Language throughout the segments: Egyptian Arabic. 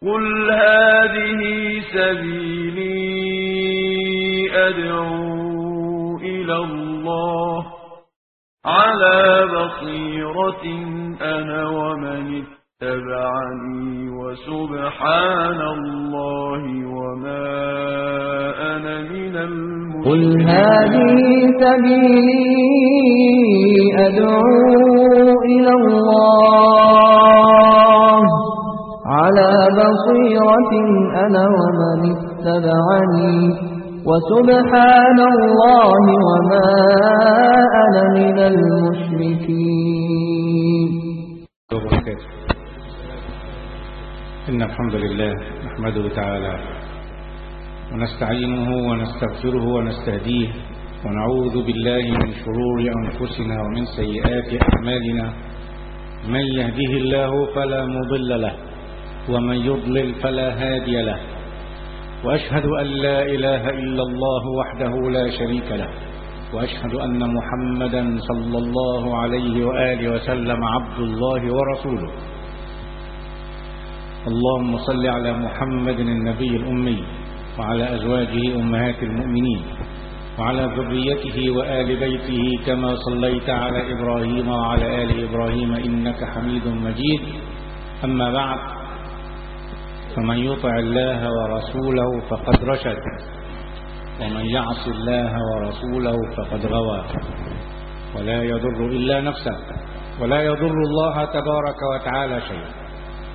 قل هذه سبيلي أدعو إلى الله على بصيرة أنا ومن اتبعني وسبحان الله وما أنا من قل المشركين هذه سبيلي أدعو إلى الله على بصيرة أنا ومن اتبعني وسبحان الله وما أنا من المشركين وبركاته إن الحمد لله نحمده تعالى ونستعينه ونستغفره ونستهديه ونعوذ بالله من شرور أنفسنا ومن سيئات أعمالنا من يهده الله فلا مضل له ومن يضلل فلا هادي له وأشهد أن لا إله إلا الله وحده لا شريك له وأشهد أن محمدا صلى الله عليه وآله وسلم عبد الله ورسوله اللهم صل على محمد النبي الأمي وعلى أزواجه أمهات المؤمنين وعلى ذريته وآل بيته كما صليت على إبراهيم وعلى آل إبراهيم إنك حميد مجيد أما بعد فمن يطع الله ورسوله فقد رشد ومن يعص الله ورسوله فقد غوى ولا يضر إلا نفسه ولا يضر الله تبارك وتعالى شيئا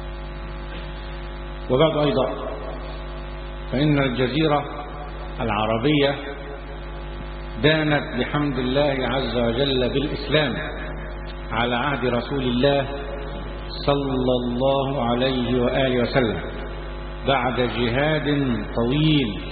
وبعد أيضا فإن الجزيرة العربية دانت بحمد الله عز وجل بالإسلام على عهد رسول الله صلى الله عليه وآله وسلم بعد جهاد طويل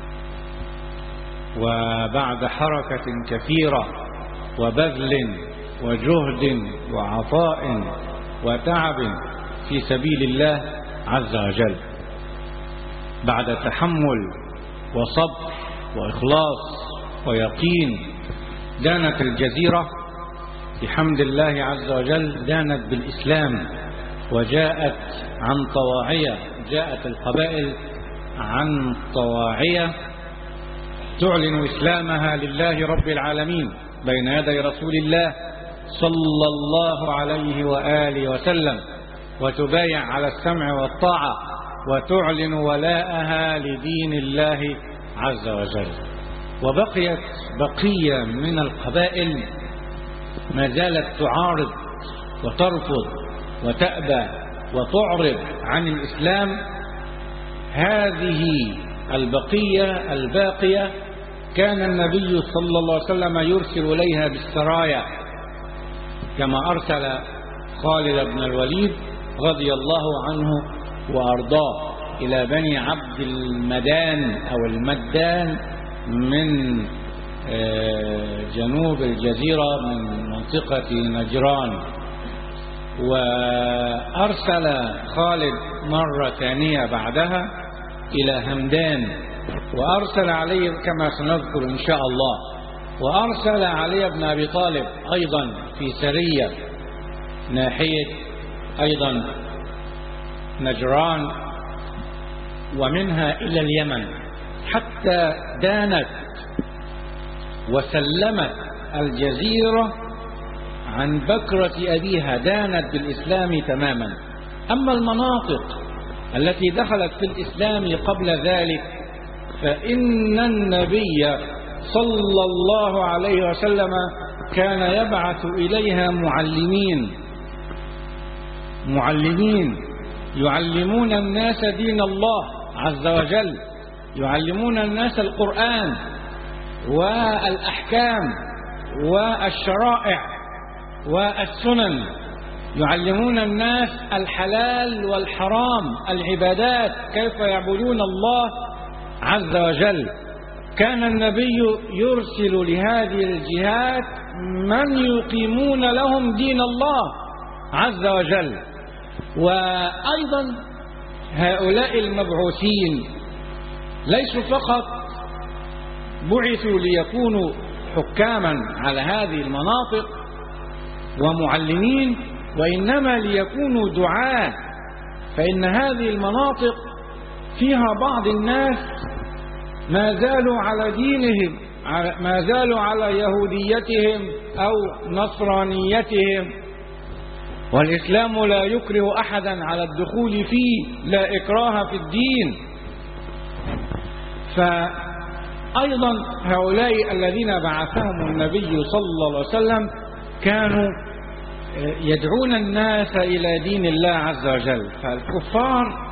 وبعد حركة كثيرة وبذل وجهد وعطاء وتعب في سبيل الله عز وجل بعد تحمل وصبر وإخلاص ويقين دانت الجزيرة بحمد الله عز وجل دانت بالإسلام وجاءت عن طواعية جاءت القبائل عن طواعية تعلن إسلامها لله رب العالمين بين يدي رسول الله صلى الله عليه وآله وسلم وتبايع على السمع والطاعة وتعلن ولاءها لدين الله عز وجل وبقيت بقية من القبائل ما زالت تعارض وترفض وتأبى وتعرض عن الإسلام هذه البقية الباقية كان النبي صلى الله عليه وسلم يرسل إليها بالسرايا كما أرسل خالد بن الوليد رضي الله عنه وأرضاه إلى بني عبد المدان أو المدان من جنوب الجزيرة من منطقة نجران وأرسل خالد مرة ثانية بعدها إلى همدان وأرسل علي كما سنذكر إن شاء الله وأرسل علي بن أبي طالب أيضا في سرية ناحية أيضا نجران ومنها إلى اليمن حتى دانت وسلمت الجزيرة عن بكرة أبيها دانت بالإسلام تماما أما المناطق التي دخلت في الإسلام قبل ذلك فإن النبي صلى الله عليه وسلم كان يبعث إليها معلمين معلمين يعلمون الناس دين الله عز وجل يعلمون الناس القرآن والأحكام والشرائع والسنن يعلمون الناس الحلال والحرام العبادات كيف يعبدون الله عز وجل كان النبي يرسل لهذه الجهات من يقيمون لهم دين الله عز وجل وأيضا هؤلاء المبعوثين ليسوا فقط بعثوا ليكونوا حكاما على هذه المناطق ومعلمين وإنما ليكونوا دعاة فإن هذه المناطق فيها بعض الناس ما زالوا على دينهم ما زالوا على يهوديتهم أو نصرانيتهم والإسلام لا يكره أحدا على الدخول فيه لا إكراه في الدين فأيضا هؤلاء الذين بعثهم النبي صلى الله عليه وسلم كانوا يدعون الناس إلى دين الله عز وجل فالكفار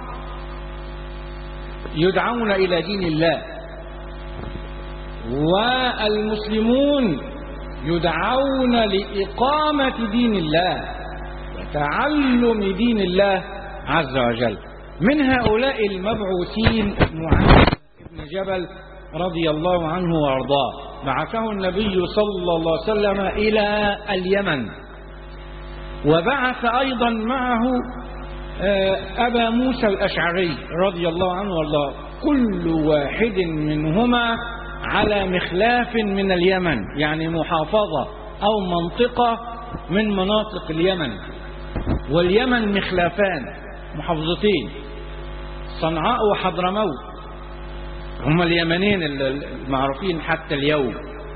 يدعون إلى دين الله والمسلمون يدعون لإقامة دين الله وتعلم دين الله عز وجل من هؤلاء المبعوثين معاذ بن جبل رضي الله عنه وارضاه بعثه النبي صلى الله عليه وسلم إلى اليمن وبعث أيضا معه أبا موسى الأشعري رضي الله عنه وارضاه كل واحد منهما على مخلاف من اليمن يعني محافظة أو منطقة من مناطق اليمن واليمن مخلافان محافظتين صنعاء وحضرموت هم اليمنين المعروفين حتى اليوم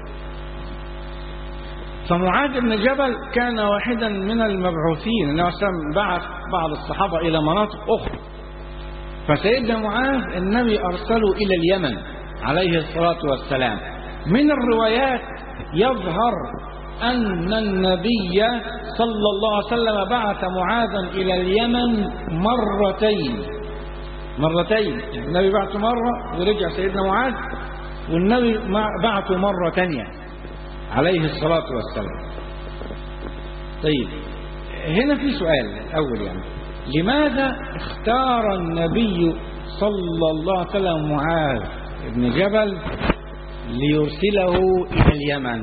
فمعاذ بن جبل كان واحدا من المبعوثين انه بعث بعض الصحابه الى مناطق اخرى فسيدنا معاذ النبي ارسله الى اليمن عليه الصلاه والسلام من الروايات يظهر ان النبي صلى الله عليه وسلم بعث معاذا الى اليمن مرتين مرتين النبي بعثه مره ورجع سيدنا معاذ والنبي بعثه مره ثانيه عليه الصلاة والسلام طيب هنا في سؤال الأول يعني لماذا اختار النبي صلى الله عليه وسلم معاذ بن جبل ليرسله إلى اليمن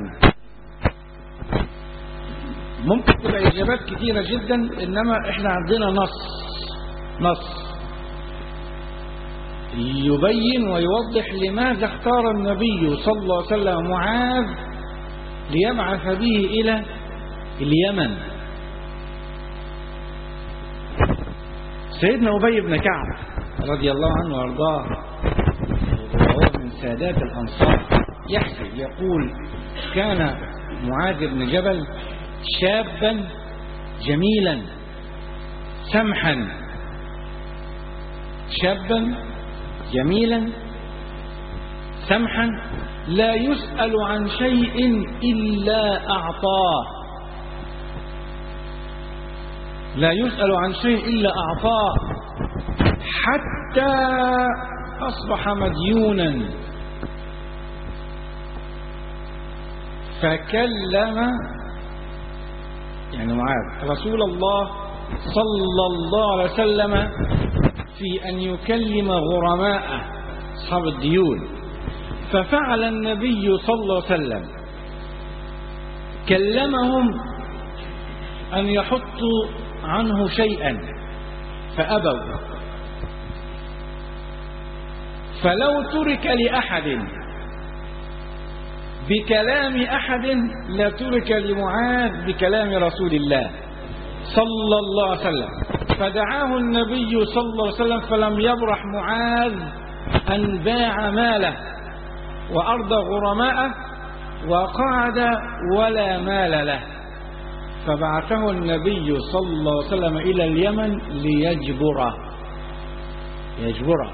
ممكن تبقى إجابات كثيرة جدا إنما إحنا عندنا نص نص يبين ويوضح لماذا اختار النبي صلى الله عليه وسلم معاذ ليبعث به إلى اليمن سيدنا أبي بن كعب رضي الله عنه وارضاه وهو من سادات الأنصار يحسب يقول كان معاذ بن جبل شابا جميلا سمحا شابا جميلا سمحا لا يسأل عن شيء إلا أعطاه لا يسأل عن شيء إلا أعطاه حتى أصبح مديونا فكلم يعني معاذ رسول الله صلى الله عليه وسلم في أن يكلم غرماءه أصحاب الديون ففعل النبي صلى الله عليه وسلم كلمهم أن يحطوا عنه شيئا فأبوا فلو ترك لأحد بكلام أحد لترك لمعاذ بكلام رسول الله صلى الله عليه وسلم فدعاه النبي صلى الله عليه وسلم فلم يبرح معاذ أن باع ماله وأرض غرماءه وقعد ولا مال له فبعثه النبي صلى الله عليه وسلم إلى اليمن ليجبره يجبره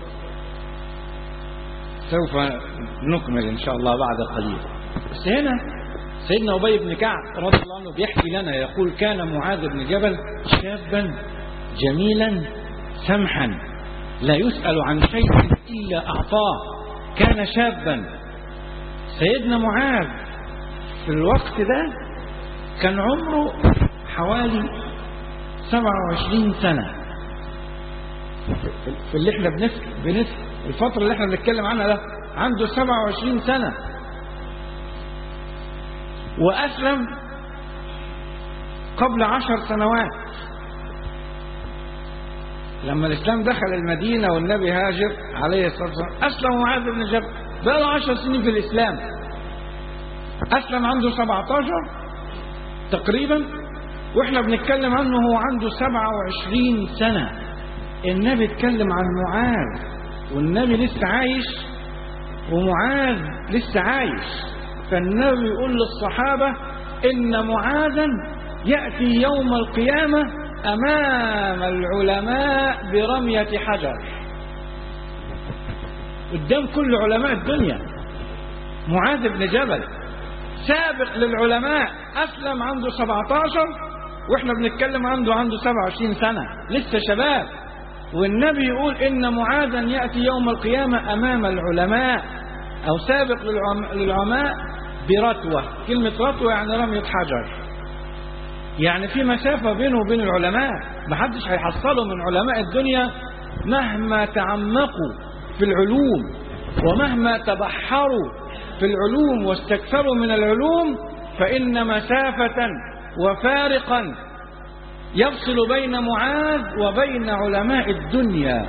سوف نكمل إن شاء الله بعد قليل بس هنا سيدنا أبي بن كعب رضي الله عنه بيحكي لنا يقول كان معاذ بن جبل شابا جميلا سمحا لا يسأل عن شيء إلا أعطاه كان شابا سيدنا معاذ في الوقت ده كان عمره حوالي 27 سنة في اللي احنا بنسك بنسك الفترة اللي احنا بنتكلم عنها ده عنده 27 سنة وأسلم قبل عشر سنوات لما الإسلام دخل المدينة والنبي هاجر عليه الصلاة والسلام أسلم معاذ بن جبل بقى له عشر سنين في الإسلام أسلم عنده 17 تقريبا واحنا بنتكلم عنه هو عنده 27 سنة النبي اتكلم عن معاذ والنبي لسه عايش ومعاذ لسه عايش فالنبي يقول للصحابة إن معاذا يأتي يوم القيامة أمام العلماء برمية حجر قدام كل علماء الدنيا معاذ بن جبل سابق للعلماء أسلم عنده 17 وإحنا بنتكلم عنده عنده 27 سنة لسه شباب والنبي يقول إن معاذا يأتي يوم القيامة أمام العلماء أو سابق للعلماء برتوة كلمة رتوة يعني رمية حجر يعني في مسافة بينه وبين العلماء محدش هيحصله من علماء الدنيا مهما تعمقوا في العلوم ومهما تبحروا في العلوم واستكثروا من العلوم فإن مسافة وفارقا يفصل بين معاذ وبين علماء الدنيا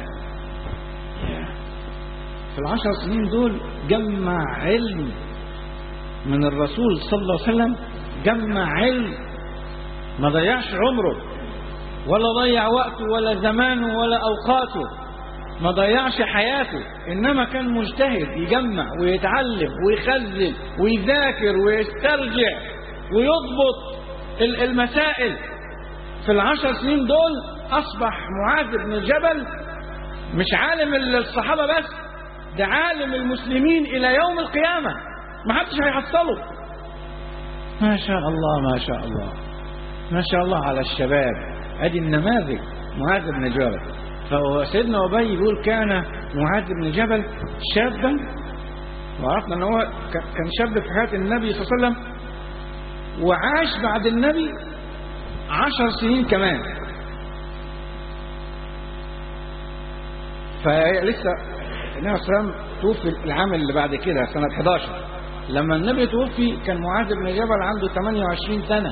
في العشر سنين دول جمع علم من الرسول صلى الله عليه وسلم جمع علم ما ضيعش عمره ولا ضيع وقته ولا زمانه ولا أوقاته ما ضيعش حياته إنما كان مجتهد يجمع ويتعلم ويخزن ويذاكر ويسترجع ويضبط المسائل في العشر سنين دول أصبح معاذ بن جبل مش عالم الصحابة بس ده عالم المسلمين إلى يوم القيامة ما حدش هيحصله ما شاء الله ما شاء الله ما شاء الله على الشباب ادي النماذج معاذ بن جبل فسيدنا ابي يقول كان معاذ بن جبل شابا وعرفنا ان هو كان شاب في حياه النبي صلى الله عليه وسلم وعاش بعد النبي عشر سنين كمان فلسه النبي صلى الله عليه وسلم توفي العام اللي بعد كده سنة 11 لما النبي توفي كان معاذ بن جبل عنده 28 سنة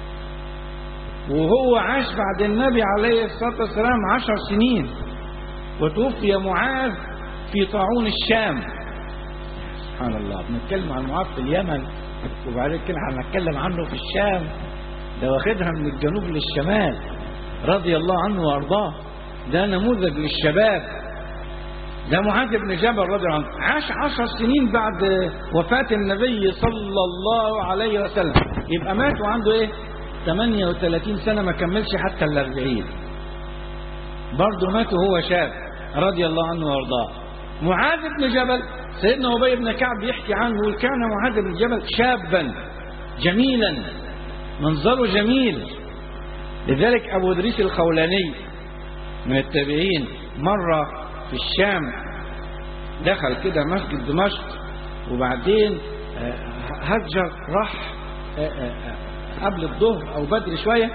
وهو عاش بعد النبي عليه الصلاة والسلام عشر سنين وتوفي معاذ في طاعون الشام سبحان الله بنتكلم عن معاذ في اليمن وبعدين كده هنتكلم عنه في الشام ده واخدها من الجنوب للشمال رضي الله عنه وارضاه ده نموذج للشباب ده معاذ بن جبل رضي الله عنه عاش عشر سنين بعد وفاة النبي صلى الله عليه وسلم يبقى مات وعنده ايه 38 سنة ما كملش حتى الأربعين برضه مات وهو شاب رضي الله عنه وارضاه معاذ بن جبل سيدنا أبي بن كعب يحكي عنه يقول كان معاذ بن جبل شابا جميلا منظره جميل لذلك أبو إدريس الخولاني من التابعين مرة في الشام دخل كده مسجد دمشق وبعدين هجر راح قبل الظهر او بدري شوية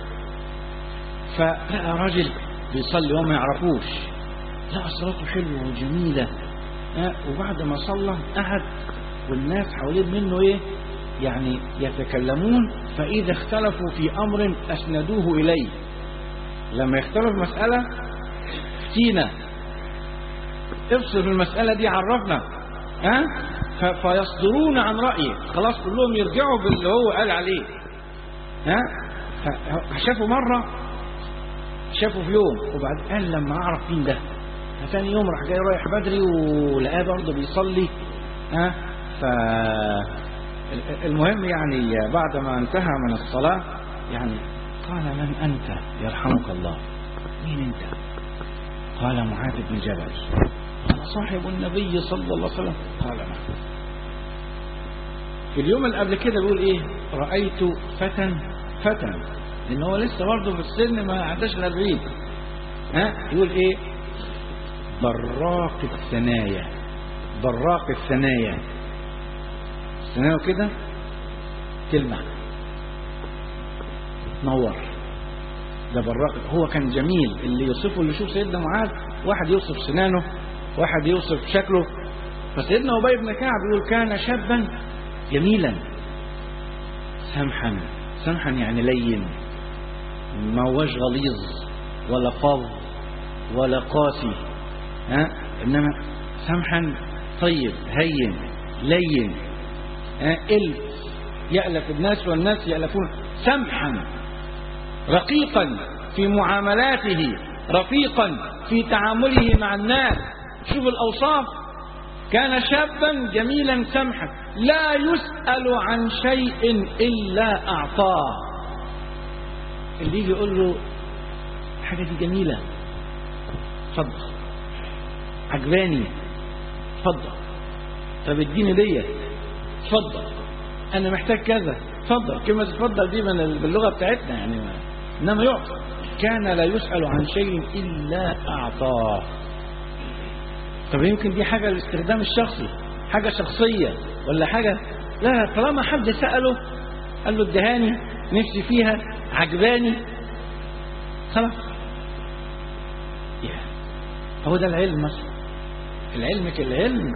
فلقى راجل بيصلي وما يعرفوش لقى صلاته حلوة وجميلة وبعد ما صلى قعد والناس حوالين منه ايه يعني يتكلمون فإذا اختلفوا في أمر أسندوه إليه لما يختلف مسألة افتينا افصل في المسألة دي عرفنا ها فيصدرون عن رأيه خلاص كلهم يرجعوا باللي هو قال عليه ها شافوا مرة شافوا في يوم وبعد قال لما أعرف مين ده ثاني يوم راح جاي رايح بدري ولقاه برضه بيصلي ها ف المهم يعني بعد ما انتهى من الصلاة يعني قال من أنت يرحمك الله مين أنت قال معاذ بن جبل قال صاحب النبي صلى الله عليه وسلم قال نعم في اليوم اللي قبل كده بيقول ايه رأيت فتى فتى لان هو لسه برضه في السن ما عداش ال 40 ها يقول ايه براق الثنايا براق الثنايا الثنايا كده تلمع نور ده براق هو كان جميل اللي يوصفه اللي يشوف سيدنا معاذ واحد يوصف سنانه واحد يوصف شكله فسيدنا أبي بن كعب يقول كان شابا جميلا سمحا سمحا يعني لين ما هوش غليظ ولا فظ ولا قاسي ها انما سمحا طيب هين لين ها الف يألف الناس والناس يألفون سمحا رقيقا في معاملاته رفيقا في تعامله مع الناس شوف الأوصاف كان شابا جميلا سمحا لا يسأل عن شيء إلا أعطاه اللي يجي يقول له حاجة دي جميلة اتفضل عجباني اتفضل طب اديني ديت اتفضل انا محتاج كذا اتفضل كلمة اتفضل دي من باللغة بتاعتنا يعني ما. انما يعطى كان لا يسأل عن شيء الا اعطاه طب يمكن دي حاجة للاستخدام الشخصي حاجة شخصية ولا حاجة لا طالما حد سأله قال له ادهاني نفسي فيها عجباني خلاص يعني هو ده العلم مثلا العلم كالعلم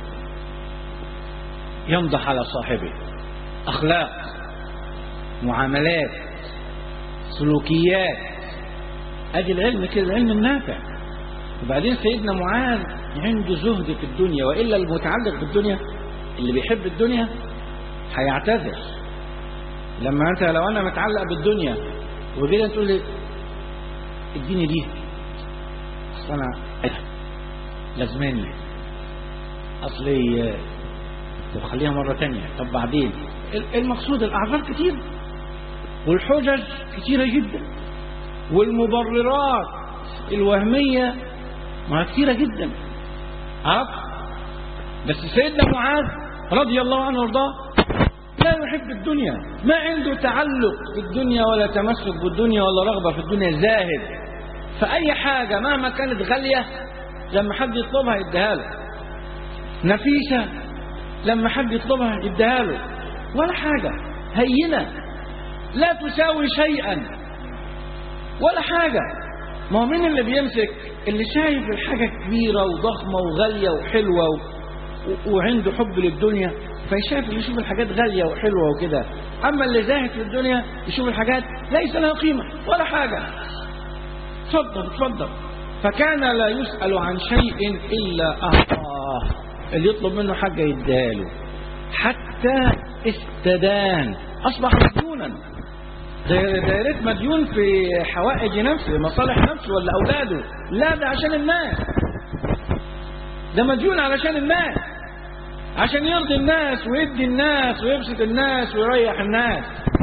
يمضح على صاحبه أخلاق معاملات سلوكيات أدي العلم كده العلم النافع وبعدين سيدنا معاذ عنده زهد في الدنيا وإلا المتعلق بالدنيا اللي بيحب الدنيا هيعتذر لما أنت لو أنا متعلق بالدنيا وجينا تقول لي اديني دي أصل أنا لازماني أصلي طب خليها مرة تانية طب بعدين المقصود الأعذار كتير والحجج كتيرة جدا والمبررات الوهمية ما كتيرة جدا عرفت بس سيدنا معاذ رضي الله عنه وارضاه لا يحب الدنيا ما عنده تعلق بالدنيا ولا تمسك بالدنيا ولا رغبة في الدنيا زاهد فأي حاجة مهما كانت غالية لما حد يطلبها يديها له نفيسة لما حد يطلبها يديها له ولا حاجة هينة لا تساوي شيئا ولا حاجة ما هو مين اللي بيمسك اللي شايف الحاجة كبيرة وضخمة وغالية وحلوة و... و... وعنده حب للدنيا فيشاف اللي يشوف الحاجات غالية وحلوة وكده أما اللي زاهد في الدنيا يشوف الحاجات ليس لها قيمة ولا حاجة اتفضل اتفضل فكان لا يسأل عن شيء إلا أعطاه اللي يطلب منه حاجة يديها له حتى استدان أصبح مديونا دايرة مديون في حوائج نفسه مصالح نفسه ولا أولاده لا ده عشان الناس ده مديون علشان الناس عشان يرضي الناس ويدي الناس ويبسط الناس ويريح الناس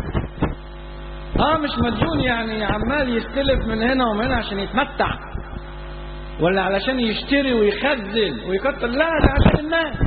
اه مش مديون يعني عمال يستلف من هنا ومن هنا عشان يتمتع ولا علشان يشتري ويخزن ويكتر لا ده عشان الناس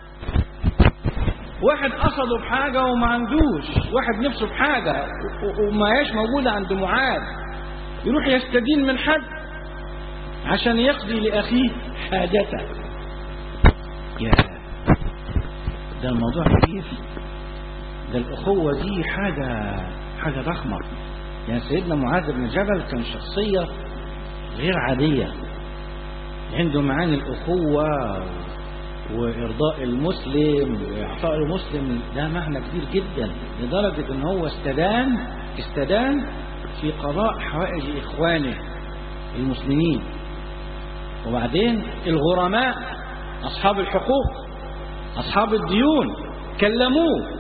واحد قصده بحاجة وما عندوش واحد نفسه بحاجة وما هياش موجودة عند معاذ يروح يستدين من حد عشان يقضي لأخيه حاجته يا ده الموضوع كبير ده الأخوة دي حاجة حاجة ضخمة يعني سيدنا معاذ بن جبل كان شخصية غير عادية عنده معاني الأخوة وإرضاء المسلم وإعطاء المسلم ده معنى كبير جدا لدرجة أن هو استدان استدان في قضاء حوائج إخوانه المسلمين وبعدين الغرماء أصحاب الحقوق أصحاب الديون كلموه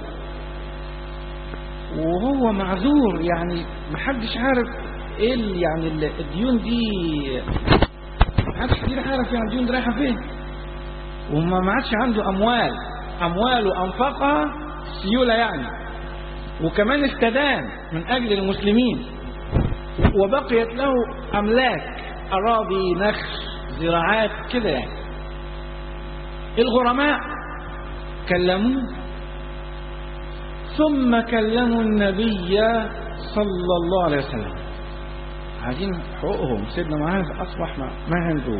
وهو معذور يعني محدش عارف ايه يعني الديون دي محدش كتير عارف يعني الديون دي رايحه فين وما ما عادش عنده اموال امواله انفقها سيوله يعني وكمان استدان من اجل المسلمين وبقيت له املاك اراضي نخل زراعات كده يعني الغرماء كلموه ثم كلموا النبي صلى الله عليه وسلم عايزين حقوقهم سيدنا معاذ اصبح ما, ما عنده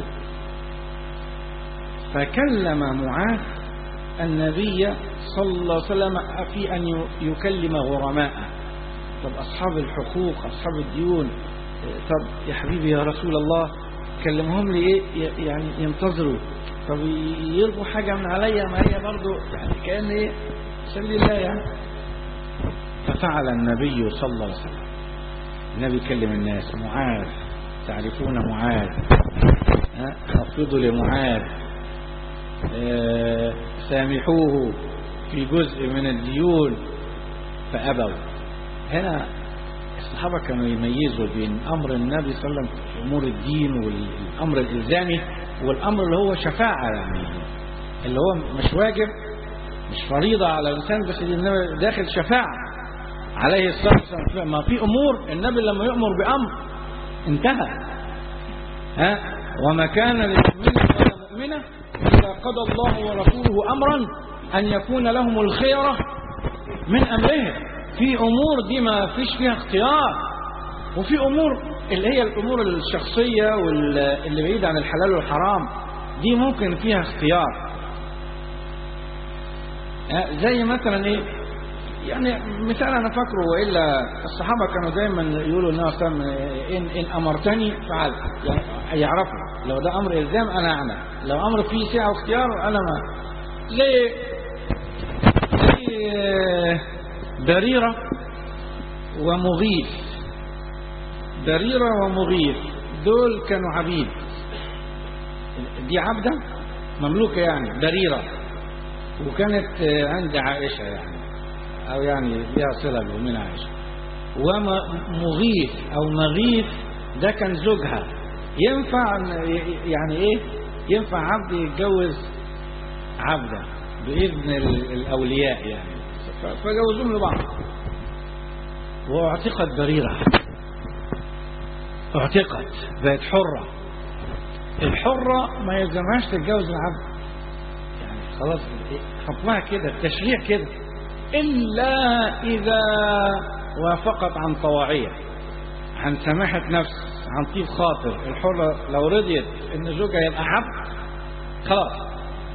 فكلم معاذ النبي صلى الله عليه وسلم في أن يكلم غرماءه طب أصحاب الحقوق أصحاب الديون طب يا حبيبي يا رسول الله كلمهم لي إيه يعني ينتظروا طب يلقوا حاجة من عليا ما هي برضو يعني كأن إيه سبيل الله يعني ففعل النبي صلى الله عليه وسلم النبي كلم الناس معاذ تعرفون معاذ خفضوا لمعاذ سامحوه في جزء من الديون فأبوا هنا الصحابة كانوا يميزوا بين أمر النبي صلى الله عليه وسلم في أمور الدين والأمر الإلزامي والأمر اللي هو شفاعة يعني اللي هو مش واجب مش فريضة على الإنسان بس النبي داخل شفاعة عليه الصلاة والسلام ما في أمور النبي لما يأمر بأمر انتهى ها وما كان للمؤمن ولا مؤمنة إذا قضى الله ورسوله أمرا أن يكون لهم الخيرة من أمرهم في أمور دي ما فيش فيها اختيار وفي أمور اللي هي الأمور الشخصية واللي بعيدة عن الحلال والحرام دي ممكن فيها اختيار زي مثلا ايه يعني مثال انا فاكره والا الصحابه كانوا دايما يقولوا للنبي صلى الله عليه وسلم ان ان امرتني فعلت يعني يعرفوا لو ده امر الزام انا اعمل لو امر فيه سعه واختيار انا ما زي زي بريره ومغيث بريره ومغيث دول كانوا عبيد دي عبده مملوكه يعني بريره وكانت عند عائشه يعني او يعني ليها صله من عائشه ومغيث او مغيث ده كان زوجها ينفع يعني ايه ينفع عبد يتجوز عبده باذن الاولياء يعني فجوزوهم لبعض واعتقت بريره اعتقت بقت حره الحره ما يلزمهاش تتجوز العبد يعني خلاص حكمها كده التشريع كده إلا إذا وافقت عن طواعية عن سماحة نفس عن طيب خاطر الحرة لو رضيت إن زوجها يبقى عبد خلاص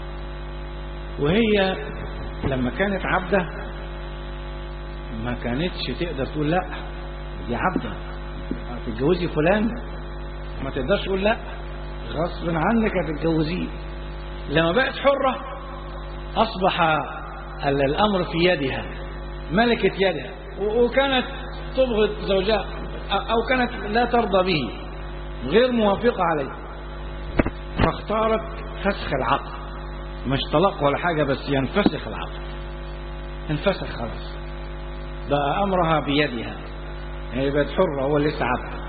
وهي لما كانت عبدة ما كانتش تقدر تقول لا دي عبدة هتتجوزي فلان ما تقدرش تقول لا غصب عنك هتتجوزيه لما بقت حرة أصبح الأمر في يدها ملكة يدها وكانت تبغض زوجها أو كانت لا ترضى به غير موافقة عليه فاختارت فسخ العقد مش طلاق ولا حاجة بس ينفسخ العقد انفسخ خلاص بقى أمرها بيدها هي بقت حرة هو لسه عبد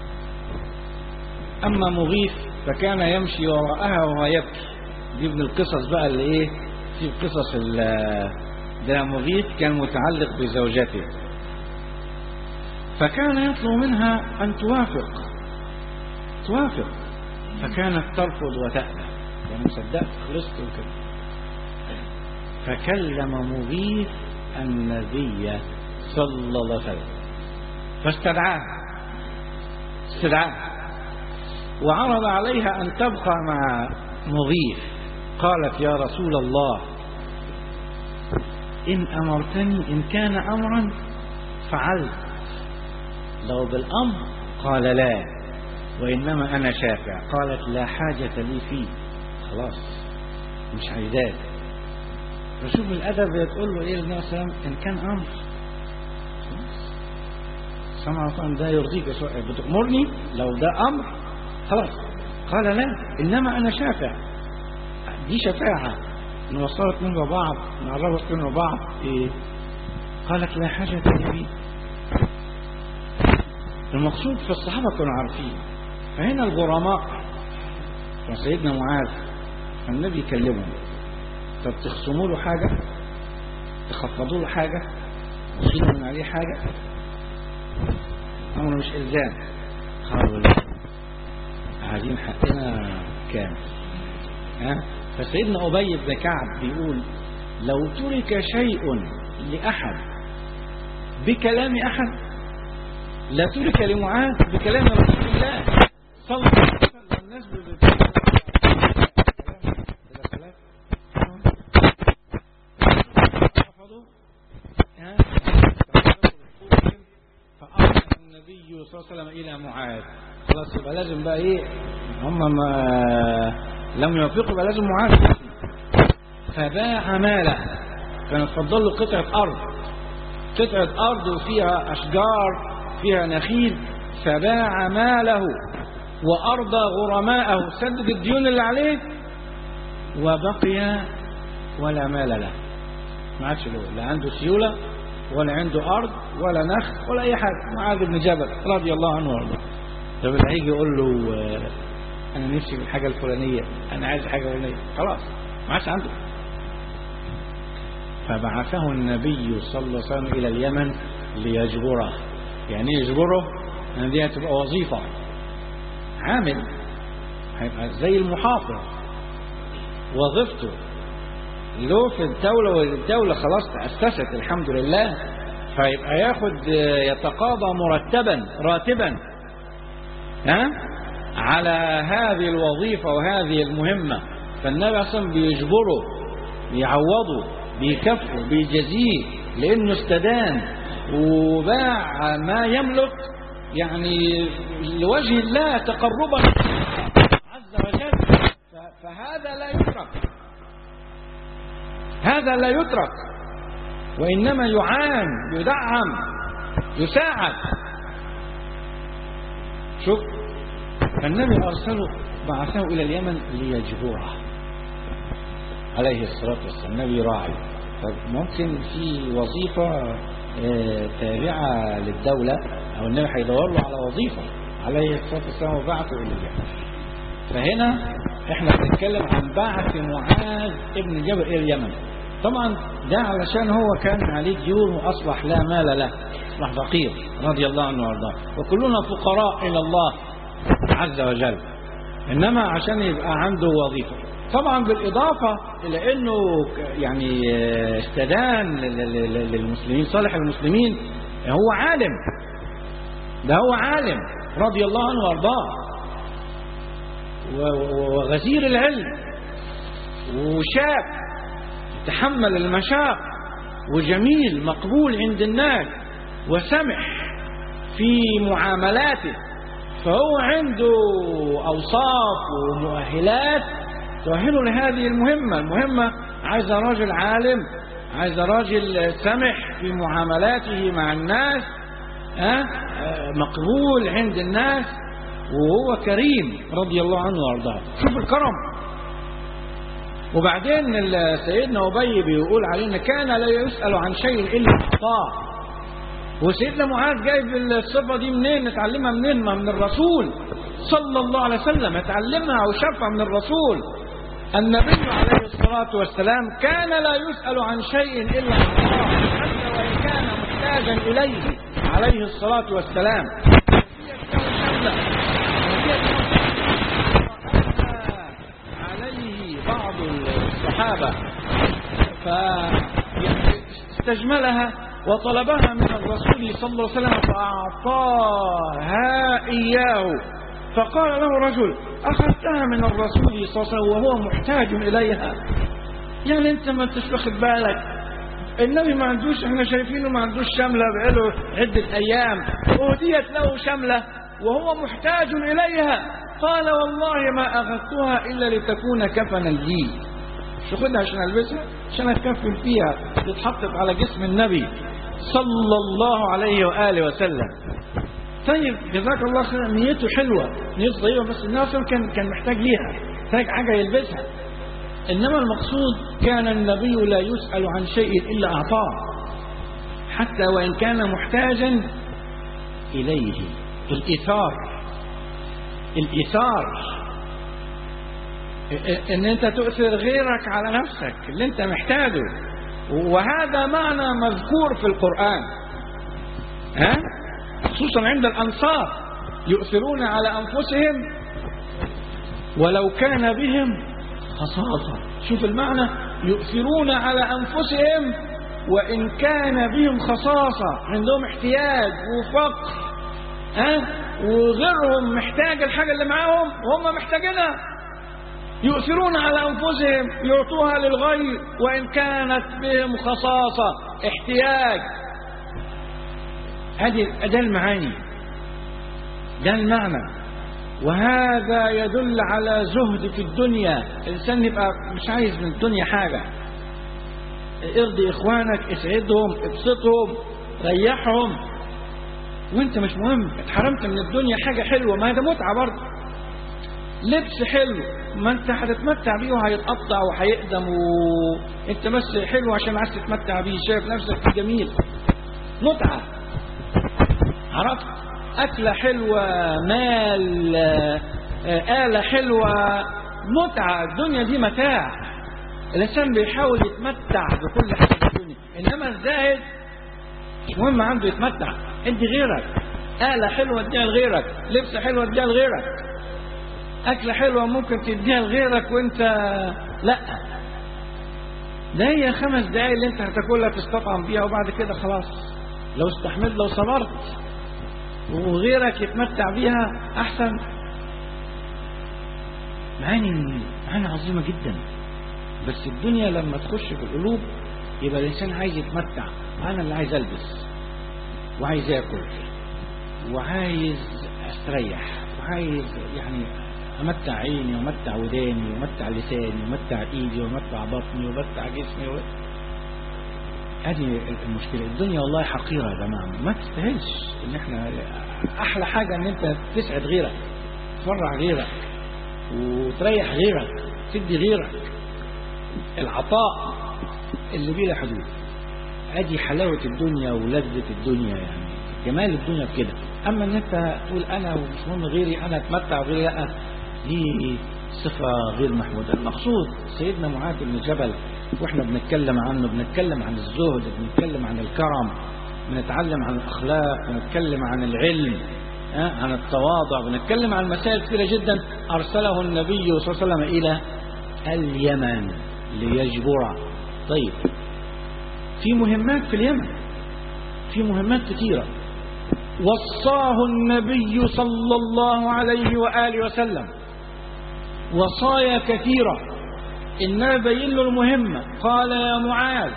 أما مغيث فكان يمشي وراءها وهو يبكي دي من القصص بقى اللي ايه في قصص ده مغيث كان متعلق بزوجته فكان يطلب منها أن توافق توافق فكانت ترفض وتأبى يعني مصدقت خلصت وكده فكلم مغيث النبي صلى الله عليه وسلم فاستدعاه استدعاه وعرض عليها أن تبقى مع مغيث قالت يا رسول الله إن أمرتني إن كان أمرا فعلت لو بالأمر قال لا وإنما أنا شافع قالت لا حاجة لي فيه خلاص مش عايزاك فشوف الأدب تقول له إيه النبي صلى إن كان أمر خلاص سمع طبعا ده يرضيك بتأمرني لو ده أمر خلاص قال لا إنما أنا شافع دي شفاعة نوصلت منه بعض نعرفت منه بعض إيه قالت لا حاجة لي فيه المقصود في الصحابة كانوا عارفين فهنا الغرماء سيدنا معاذ النبي يكلمهم طب تخصموا له حاجة تخفضوا له حاجة تشيلوا من عليه حاجة أمر مش إلزام قالوا لا عايزين حقنا كام ها فسيدنا أبي بن كعب بيقول لو ترك شيء لأحد بكلام أحد لا ترك لمعاذ بكلام رسول الله صلى الله عليه وسلم الناس فأرسل النبي صلى الله عليه وسلم إلى معاذ خلاص يبقى لازم بقى إيه هم ما لم يوافقوا يبقى لازم معاذ فباع ماله كانت فضل له قطعة أرض قطعة أرض وفيها أشجار فيها نخيل فباع ماله وأرضى غرماءه سدد الديون اللي عليه وبقي ولا مال له ما عادش له لا عنده سيولة ولا عنده أرض ولا نخل ولا أي حاجة معاذ بن جبل رضي الله عنه وارضاه طب اللي هيجي يقول له آه، أنا نفسي في الحاجة الفلانية أنا عايز حاجة فلانية خلاص ما عادش عنده فبعثه النبي صلى الله عليه وسلم إلى اليمن ليجبره يعني إيه يجبره أن دي هتبقى وظيفة عامل هيبقى زي المحافظ وظيفته له في الدولة والدولة خلاص تأسست الحمد لله فيبقى ياخد يتقاضى مرتبا راتبا ها على هذه الوظيفة وهذه المهمة فالنبي أصلا بيجبره بيعوضه بيكفه بيجزيه لأنه استدان وباع ما يملك يعني لوجه الله تقربا عز وجل ف- فهذا لا يترك هذا لا يترك وإنما يعان يدعم يساعد شوف فالنبي أرسله بعثه إلى اليمن ليجبره عليه الصلاة والسلام النبي راعي طب ممكن في وظيفة آه، تابعة للدولة أو النبي هيدور له على وظيفة عليه الصلاة والسلام وبعثه إلى اليمن فهنا احنا بنتكلم عن بعث معاذ ابن جبل الى اليمن طبعا ده علشان هو كان عليه ديون واصبح لا مال له اصبح فقير رضي الله عنه وارضاه وكلنا فقراء الى الله عز وجل انما عشان يبقى عنده وظيفه طبعا بالاضافه الى انه ك- يعني آه، استدان لل- لل- للمسلمين صالح المسلمين هو عالم ده هو عالم رضي الله عنه وارضاه و- و- وغزير العلم وشاب تحمل المشاق وجميل مقبول عند الناس وسمح في معاملاته فهو عنده أوصاف ومؤهلات تؤهله لهذه المهمة المهمة عايز راجل عالم عايز راجل سمح في معاملاته مع الناس ها؟ آه، مقبول عند الناس وهو كريم رضي الله عنه وارضاه شوف الكرم وبعدين ال- سيدنا أبي بيقول علينا كان لا يسأل عن شيء إلا أعطاه وسيدنا معاذ جايب الصفة دي منين نتعلمها منين ما من الرسول صلى الله عليه وسلم اتعلمها وشافها من الرسول النبي عليه الصلاة والسلام كان لا يسأل عن شيء إلا أعطاه حتى وإن كان محتاجا إليه عليه الصلاة والسلام عليه بعض الصحابة فاستجملها وطلبها من الرسول صلى الله عليه وسلم فأعطاها إياه فقال له رجل أخذتها من الرسول صلى الله عليه وسلم وهو محتاج إليها يعني أنت ما انتش واخد بالك النبي ما عندوش احنا شايفينه ما عندوش شملة بقاله عدة أيام أهديت له شملة وهو محتاج إليها قال والله ما أخذتها إلا لتكون كفنا لي مش واخدها عشان ألبسها عشان أتكفن فيها تتحطت على جسم النبي صلى الله عليه وآله وسلم طيب جزاك الله خير نيته حلوة نيته طيبة بس النبي صلى الله عليه وسلم كان كان محتاج ليها محتاج حاجة يلبسها إنما المقصود كان النبي لا يسأل عن شيء إلا أعطاه حتى وإن كان محتاجا إليه الإيثار الإيثار إن أنت تؤثر غيرك على نفسك اللي أنت محتاجه وهذا معنى مذكور في القرآن ها خصوصا عند الأنصار يؤثرون على أنفسهم ولو كان بهم خصاصة شوف المعنى يؤثرون على أنفسهم وإن كان بهم خصاصة عندهم احتياج وفقر ها وغيرهم محتاج الحاجة اللي معاهم وهم محتاجينها يؤثرون على أنفسهم يعطوها للغير وإن كانت بهم خصاصة احتياج هذه ده المعاني ده المعنى وهذا يدل على زهد في الدنيا الإنسان يبقى مش عايز من الدنيا حاجة ارضي إخوانك اسعدهم ابسطهم ريحهم وانت مش مهم اتحرمت من الدنيا حاجة حلوة ما ده متعة برضه لبس حلو ما انت هتتمتع بيه وهيتقطع وهيقدم وانت بس حلو عشان عايز تتمتع بيه شايف نفسك جميل متعة عرفت أكلة حلوة مال آه، آه، آلة حلوة متعة الدنيا دي متاع الإنسان بيحاول يتمتع بكل حاجة في الدنيا إنما الزاهد مش مهم عنده يتمتع ادي غيرك آلة حلوة اديها لغيرك لبس حلوة اديها لغيرك أكلة حلوة ممكن تديها لغيرك وانت لا ده هي خمس دقايق اللي انت هتاكلها تستطعم بيها وبعد كده خلاص لو استحملت لو صبرت وغيرك يتمتع بيها احسن معاني معاني عظيمة جدا بس الدنيا لما تخش في القلوب يبقى الانسان عايز يتمتع انا اللي عايز البس وعايز اكل وعايز استريح وعايز يعني امتع عيني وامتع وداني وامتع لساني وامتع ايدي وامتع بطني وامتع جسمي و... هذه المشكله الدنيا والله حقيره يا جماعه ما تستاهلش ان احنا احلى حاجه ان انت تسعد غيرك تفرح غيرك وتريح غيرك تدي غيرك العطاء اللي بلا حدود ادي حلاوه الدنيا ولذه الدنيا يعني جمال الدنيا في كده اما ان انت تقول انا ومش مهم غيري انا اتمتع وغيري لا دي صفه غير محموده المقصود سيدنا معاذ بن جبل واحنا بنتكلم عنه بنتكلم عن الزهد بنتكلم عن الكرم بنتعلم عن الاخلاق بنتكلم عن العلم ها، عن التواضع بنتكلم عن مسائل كثيره جدا ارسله النبي صلى الله عليه وسلم الى اليمن ليجبر طيب في مهمات في اليمن في مهمات كثيره وصاه النبي صلى الله عليه وآله وسلم وصايا كثيرة إنما بين له المهمة قال يا معاذ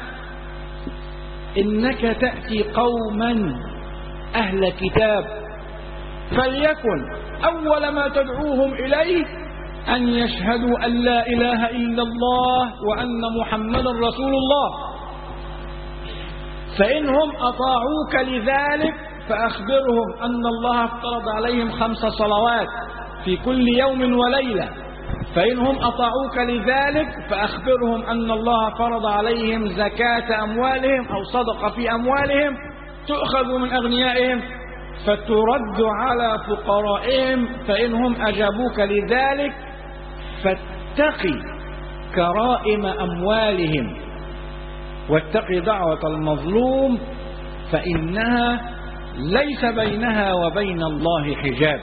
إنك تأتي قوما أهل كتاب فليكن أول ما تدعوهم إليه أن يشهدوا أن لا إله إلا الله وأن محمدا رسول الله فإنهم أطاعوك لذلك فأخبرهم أن الله افترض عليهم خمس صلوات في كل يوم وليلة فإنهم أطاعوك لذلك فأخبرهم أن الله فرض عليهم زكاة أموالهم أو صدقة في أموالهم تؤخذ من أغنيائهم فترد على فقرائهم فإنهم أجابوك لذلك فاتقي كرائم أموالهم واتقي دعوة المظلوم فإنها ليس بينها وبين الله حجاب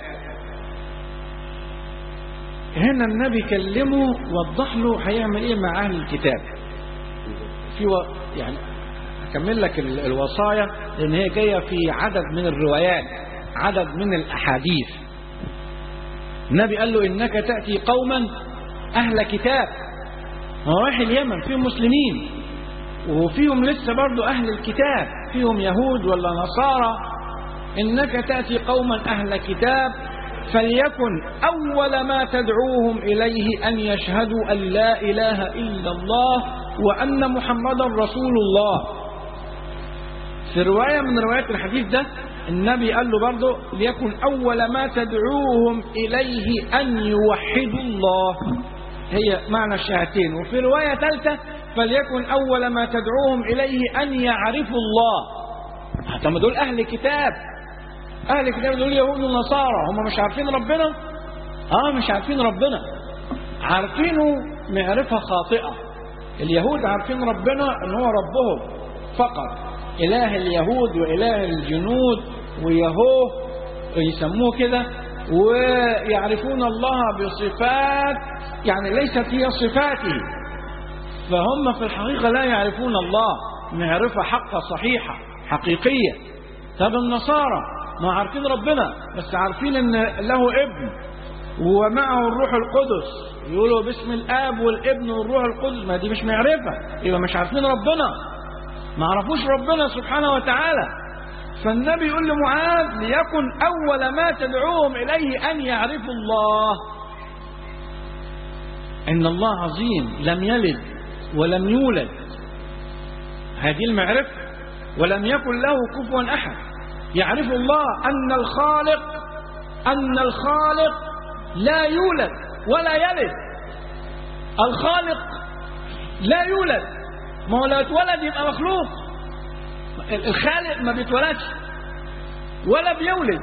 هنا النبي كلمه وضح له هيعمل ايه مع اهل الكتاب في و... يعني هكمل لك ال- الوصايا لان هي جايه في عدد من الروايات عدد من الاحاديث النبي قال له انك تاتي قوما اهل كتاب هو رايح اليمن فيهم مسلمين وفيهم لسه برضو اهل الكتاب فيهم يهود ولا نصارى انك تاتي قوما اهل كتاب فليكن اول ما تدعوهم اليه ان يشهدوا ان لا اله الا الله وان محمدا رسول الله في روايه من روايات الحديث ده النبي قال له برضه ليكن اول ما تدعوهم اليه ان يوحدوا الله هي معنى الشهادتين وفي روايه ثالثه فليكن اول ما تدعوهم اليه ان يعرفوا الله طب ما دول اهل كتاب اهل الكتاب دول يهود ونصارى هم مش عارفين ربنا اه مش عارفين ربنا عارفينه معرفه خاطئه اليهود عارفين ربنا ان هو ربهم فقط اله اليهود واله الجنود ويهوه يسموه كده ويعرفون الله بصفات يعني ليست هي صفاته فهم في الحقيقة لا يعرفون الله معرفة حقة صحيحة حقيقية طب النصارى ما عارفين ربنا بس عارفين ان له ابن ومعه الروح القدس يقولوا باسم الاب والابن والروح القدس ما دي مش معرفة يبقى مش عارفين ربنا ما عرفوش ربنا سبحانه وتعالى فالنبي يقول لمعاذ ليكن اول ما تدعوهم اليه ان يعرفوا الله ان الله عظيم لم يلد ولم يولد هذه المعرفة ولم يكن له كفوا أحد يعرف الله أن الخالق أن الخالق لا يولد ولا يلد الخالق لا يولد ما هو لو اتولد يبقى مخلوق الخالق ما بيتولدش ولا بيولد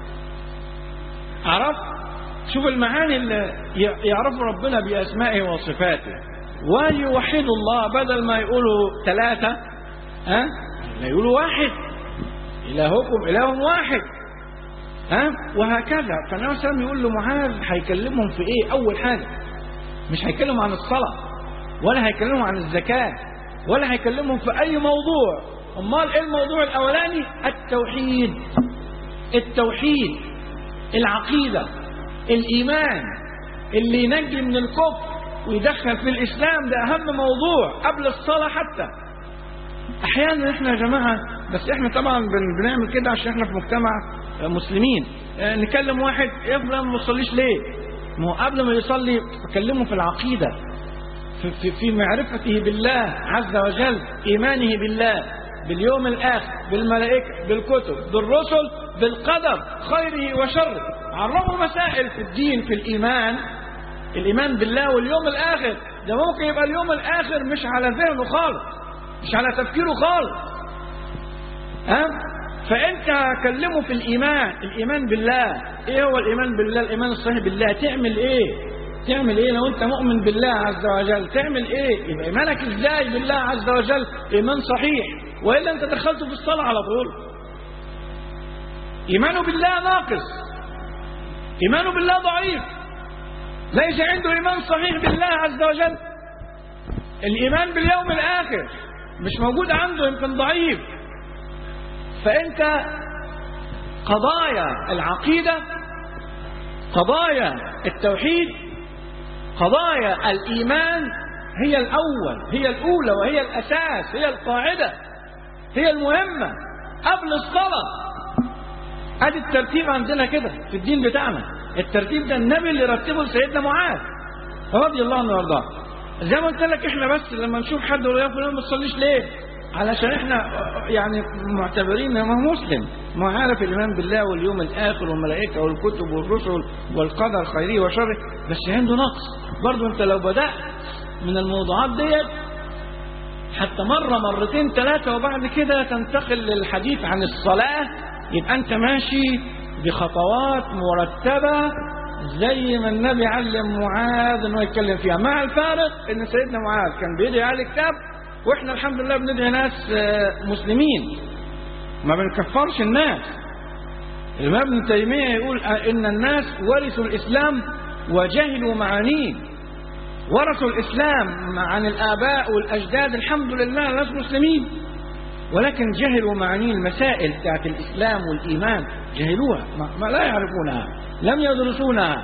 عرف شوف المعاني اللي يعرفوا ربنا بأسمائه وصفاته ويوحدوا الله بدل ما يقولوا ثلاثة ها لا يقولوا واحد إلهكم إله واحد ها وهكذا فالنبي صلى الله عليه وسلم يقول له معاذ هيكلمهم في ايه اول حاجه مش هيكلمهم عن الصلاه ولا هيكلمهم عن الزكاه ولا هيكلمهم في اي موضوع امال ايه الموضوع الاولاني التوحيد التوحيد العقيده الايمان اللي ينجي من الكفر ويدخل في الاسلام ده اهم موضوع قبل الصلاه حتى احيانا احنا يا جماعه بس احنا طبعا بن- بنعمل كده عشان احنا في مجتمع مسلمين آه، نكلم واحد يا فلان ما بيصليش ليه ما هو قبل ما يصلي بكلمه في العقيده في, في, في معرفته بالله عز وجل ايمانه بالله باليوم الاخر بالملائكه بالكتب بالرسل بالقدر خيره وشره عرفوا مسائل في الدين في الايمان الايمان بالله واليوم الاخر ده ممكن يبقى اليوم الاخر مش على ذهنه خالص مش على تفكيره خالص ها فانت كلمه في الايمان الايمان بالله ايه هو الايمان بالله الايمان الصحيح بالله تعمل ايه تعمل ايه لو انت مؤمن بالله عز وجل تعمل ايه يبقى ايمانك ازاي بالله عز وجل ايمان صحيح والا انت دخلته في الصلاه على طول ايمانه بالله ناقص ايمانه بالله ضعيف ليس عنده ايمان صحيح بالله عز وجل الايمان باليوم الاخر مش موجود عنده يمكن ضعيف فانت قضايا العقيده قضايا التوحيد قضايا الايمان هي الاول هي الاولى وهي الاساس هي القاعده هي المهمه قبل الصلاه ادي الترتيب عندنا كده في الدين بتاعنا الترتيب ده النبي اللي رتبه لسيدنا معاذ رضي الله عنه وارضاه زي ما قلت لك احنا بس لما نشوف حد يقول يا فلان ما تصليش ليه علشان احنا يعني معتبرين انه مسلم ما عارف الايمان بالله واليوم الاخر والملائكه والكتب والرسل والقدر خيره وشره بس عنده نقص برضه انت لو بدات من الموضوعات ديت حتى مره مرتين ثلاثه وبعد كده تنتقل للحديث عن الصلاه يبقى انت ماشي بخطوات مرتبه زي ما النبي علم معاذ انه يتكلم فيها مع الفارق ان سيدنا معاذ كان بيدعي على الكتاب واحنا الحمد لله بندعي ناس آه، مسلمين ما بنكفرش الناس الإمام ابن تيمية يقول آه، إن الناس ورثوا الإسلام وجهلوا معانيه ورثوا الإسلام عن الآباء والأجداد الحمد لله ناس مسلمين ولكن جهلوا معاني المسائل بتاعت الإسلام والإيمان جهلوها ما, ما لا يعرفونها لم يدرسونها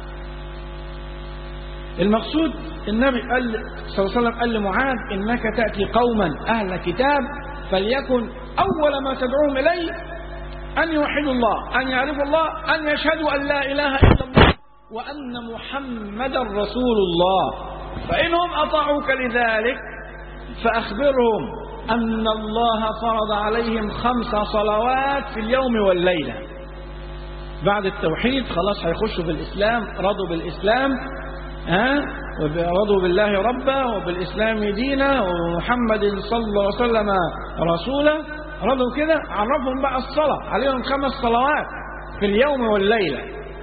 المقصود النبي قال صلى الله عليه وسلم قال لمعاذ إنك تأتي قوما أهل كتاب فليكن أول ما تدعوهم إليه أن يوحدوا الله أن يعرفوا الله أن يشهدوا أن لا إله إلا الله وأن محمدا رسول الله فإنهم أطاعوك لذلك فأخبرهم أن الله فرض عليهم خمس صلوات في اليوم والليلة بعد التوحيد خلاص هيخشوا في الإسلام رضوا بالإسلام ها رضوا بالله ربا وبالإسلام دينا ومحمد صلى الله عليه وسلم رسولا رضوا كده عرفهم بقى الصلاة عليهم خمس صلوات في اليوم والليلة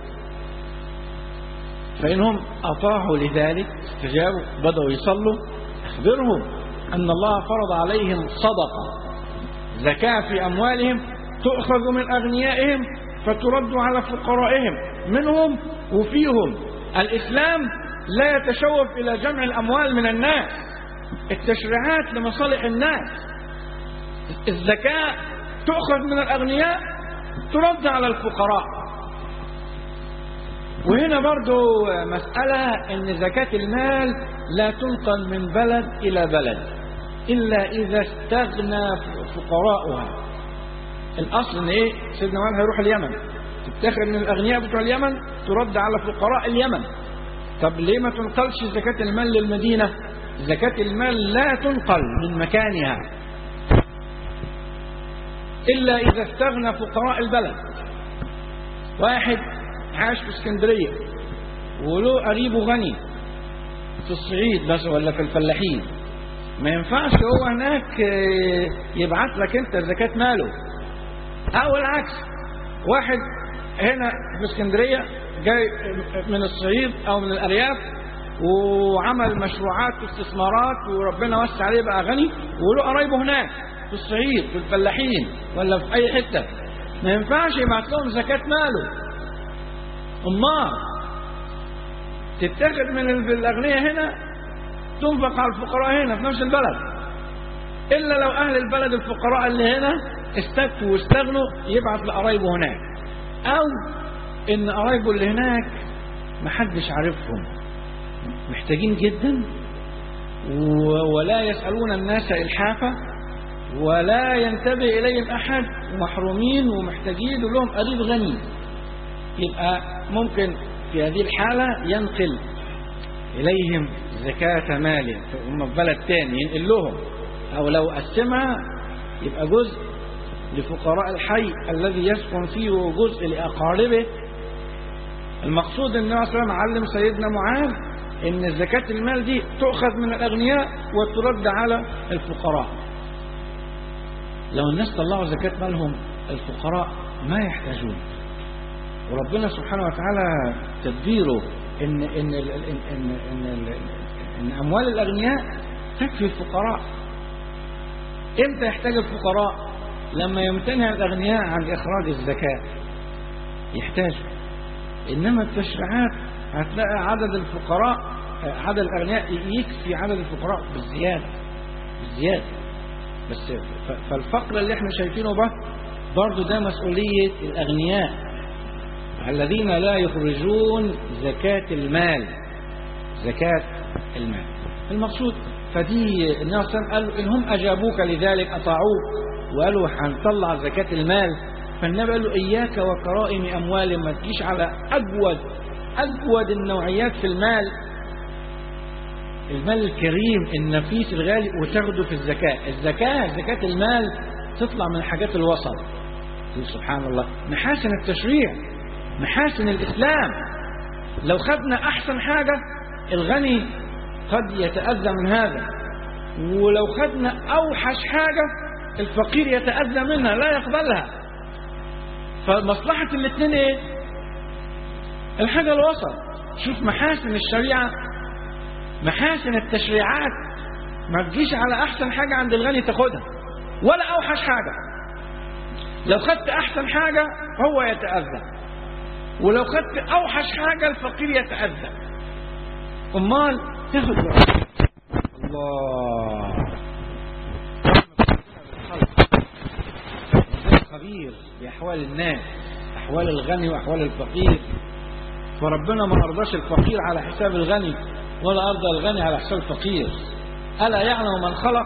فإنهم أطاعوا لذلك استجابوا بدأوا يصلوا أخبرهم أن الله فرض عليهم صدقة زكاة في أموالهم تؤخذ من أغنيائهم فترد على فقرائهم منهم وفيهم الإسلام لا يتشوف إلى جمع الأموال من الناس التشريعات لمصالح الناس الزكاة تؤخذ من الأغنياء ترد على الفقراء وهنا برضو مسألة أن زكاة المال لا تنقل من بلد إلى بلد إلا إذا استغنى فقراؤها الأصل أن إيه سيدنا معاذ هيروح اليمن تتاخد من الأغنياء بتوع اليمن ترد على فقراء اليمن طب ليه ما تنقلش زكاة المال للمدينة زكاة المال لا تنقل من مكانها إلا إذا استغنى فقراء البلد واحد عاش في اسكندرية وله قريبه غني في الصعيد بس ولا في الفلاحين ما ينفعش هو هناك آه، يبعت لك انت زكاة ماله او العكس واحد هنا في اسكندرية جاي من الصعيد او من الارياف وعمل مشروعات واستثمارات وربنا وسع عليه بقى غني وله قرايبه هناك في الصعيد في الفلاحين ولا في اي حته ما ينفعش يبعت لهم زكاة ماله امال تتاخد من ال- الاغنياء هنا تنفق على الفقراء هنا في نفس البلد الا لو اهل البلد الفقراء اللي هنا استكفوا واستغنوا يبعت لقرايبه هناك او ان قرايبه اللي هناك محدش عارفهم محتاجين جدا و- ولا يسألون الناس إلحافا ولا ينتبه إليهم أحد ومحرومين ومحتاجين ولهم قريب غني يبقى ممكن في هذه الحالة ينقل إليهم زكاة ماله هم في بلد تاني ينقل لهم أو لو قسمها يبقى جزء لفقراء الحي الذي يسكن فيه وجزء لأقاربه المقصود ان النبي صلى الله عليه وسلم علم سيدنا معاذ ان زكاة المال دي تؤخذ من الاغنياء وترد على الفقراء لو الناس طلعوا زكاة مالهم الفقراء ما يحتاجون وربنا سبحانه وتعالى تدبيره ان ان ال- ان ان ان, ال- إن اموال الاغنياء تكفي الفقراء امتى يحتاج الفقراء لما يمتنع الاغنياء عن اخراج الزكاه يحتاجوا انما التشريعات هتلاقي عدد الفقراء عدد الاغنياء يكفي عدد الفقراء بالزياده بالزياده بس ف- فالفقر اللي احنا شايفينه ده برضه ده مسؤوليه الاغنياء الذين لا يخرجون زكاه المال زكاه المال المقصود فدي النبي صلى الله عليه وسلم قال ان هم اجابوك لذلك اطاعوك وقالوا هنطلع زكاه المال فالنبي قال له اياك وكرائم اموال ما تجيش على اجود اجود النوعيات في المال المال الكريم النفيس الغالي وتاخده في الزكاه الزكاه زكاه المال تطلع من الحاجات الوسط سبحان الله محاسن التشريع محاسن الاسلام لو خدنا احسن حاجه الغني قد يتاذى من هذا ولو خدنا اوحش حاجه الفقير يتاذى منها لا يقبلها فمصلحه الاثنين ايه الحاجه الوسط شوف محاسن الشريعه محاسن التشريعات ما تجيش على احسن حاجه عند الغني تاخدها ولا اوحش حاجه لو خدت احسن حاجه هو يتاذى ولو خدت اوحش حاجه الفقير يتاذى امال تاخد وقت. الله خبير باحوال الناس احوال الغني واحوال الفقير فربنا ما ارضاش الفقير على حساب الغني ولا ارضى الغني على حساب الفقير الا يعلم من خلق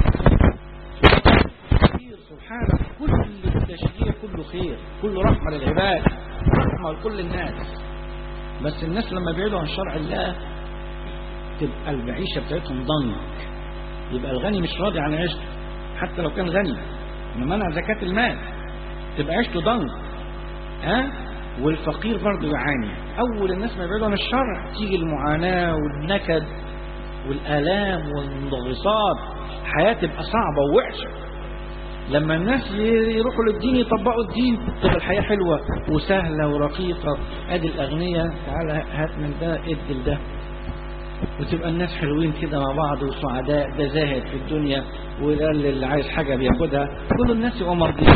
خير سبحانه كل التشريع كله خير كله رحمه للعباد رحمه لكل الناس بس الناس لما بعيدوا عن شرع الله تبقى المعيشه بتاعتهم ضنك يبقى الغني مش راضي عن عيشته حتى لو كان غني انما منع زكاه المال تبقى عيشته ضنك ها والفقير برضه يعاني اول الناس ما يبعدوا عن الشرع تيجي المعاناه والنكد والالام والمنغصات حياه تبقى صعبه ووحشه لما الناس يروحوا للدين يطبقوا الدين تبقى الحياه حلوه وسهله ورقيقه ادي الاغنياء تعالى هات من ده ادي لده وتبقى الناس حلوين كده مع بعض وسعداء ده زاهد في الدنيا وده اللي عايز حاجه بياخدها كل الناس يبقوا مرضيين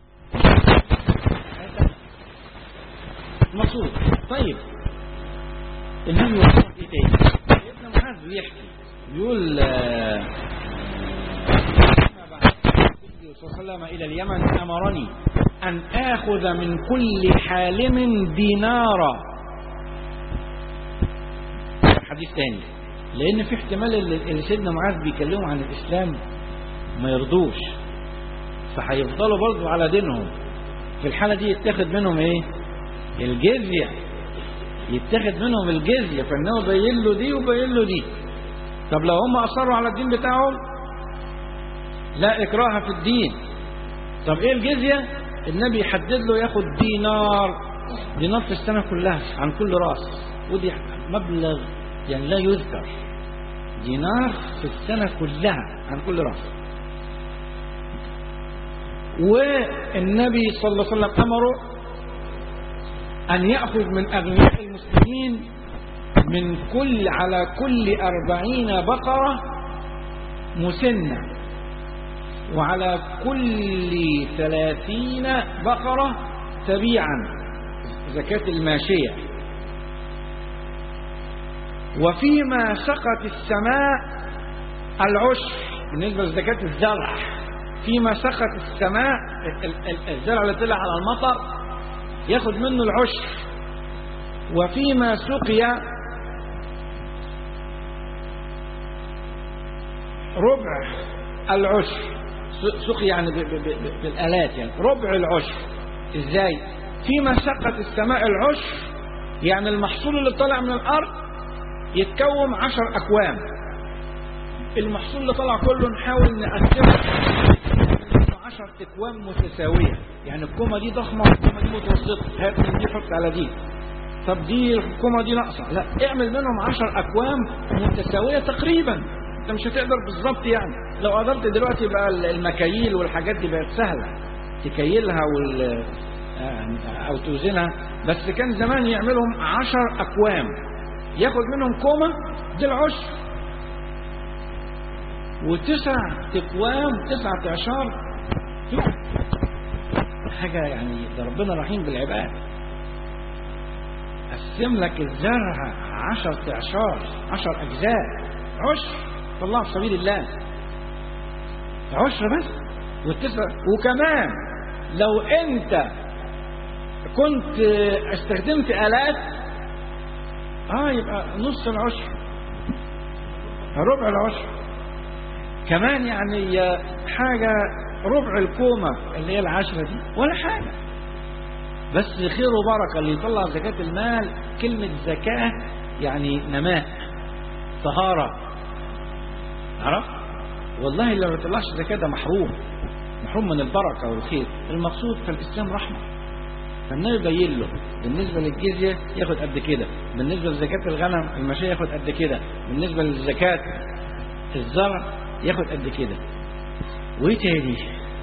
مقصود طيب النبي وصل ايه تاني سيدنا معاذ بيحكي بيقول آه، لما بعثت النبي صلى الله عليه وسلم الى اليمن امرني ان اخذ من كل حالم دينارا حديث تاني لان في احتمال اللي اللي سيدنا معاذ بيكلموا عن الاسلام ما يرضوش فهيفضلوا برضو على دينهم في الحاله دي يتاخد منهم ايه الجزيه يتاخد منهم الجزيه فانه بين له دي وبين له دي طب لو هم اصروا على الدين بتاعهم لا اكراه في الدين طب ايه الجزيه النبي يحدد له ياخد دينار دينار في السنه كلها عن كل راس ودي مبلغ يعني لا يذكر دينار في السنة كلها عن كل رأس والنبي صلى الله عليه وسلم أمره أن يأخذ من أغنياء المسلمين من كل على كل أربعين بقرة مسنة وعلى كل ثلاثين بقرة تبيعا زكاة الماشية وفيما سقت السماء العشر بالنسبة لزكاة الزرع فيما سقت السماء ال- ال- الزرع اللي طلع على المطر ياخد منه العشر وفيما سقي ربع العشر س- سقي يعني ب- ب- ب- بالآلات يعني ربع العشر ازاي فيما سقت السماء العشر يعني المحصول اللي طالع من الأرض يتكون عشر أكوام المحصول اللي طلع كله نحاول نقسمه منه عشر أكوام متساوية يعني الكومة دي ضخمة والكومة دي متوسطة هات من دي حط على دي طب دي الكومة دي ناقصة لا اعمل منهم عشر أكوام متساوية تقريبا انت مش هتقدر بالظبط يعني لو قدرت دلوقتي بقى المكاييل والحاجات دي بقت سهلة تكيلها وال او توزنها بس كان زمان يعملهم عشر اكوام ياخد منهم كومة دي العشر وتسع تقوام تسعة اعشار حاجة يعني ده ربنا رحيم بالعباد قسم لك الزرع عشر اعشار عشر اجزاء عشر طلعه في سبيل الله عشر بس والتسع وكمان لو انت كنت استخدمت آلات اه يبقى نص العشر ربع العشر كمان يعني حاجة ربع الكومة اللي هي العشرة دي ولا حاجة بس خير وبركة اللي يطلع زكاة المال كلمة زكاة يعني نماء طهارة عرفت والله اللي ما بيطلعش زكاة ده محروم محروم من البركة والخير المقصود في الإسلام رحمة فالنبي بين له بالنسبة للجزية ياخد قد كده بالنسبة لزكاة الغنم المشاية ياخد قد كده بالنسبة لزكاة الزرع ياخد قد كده وايه تاني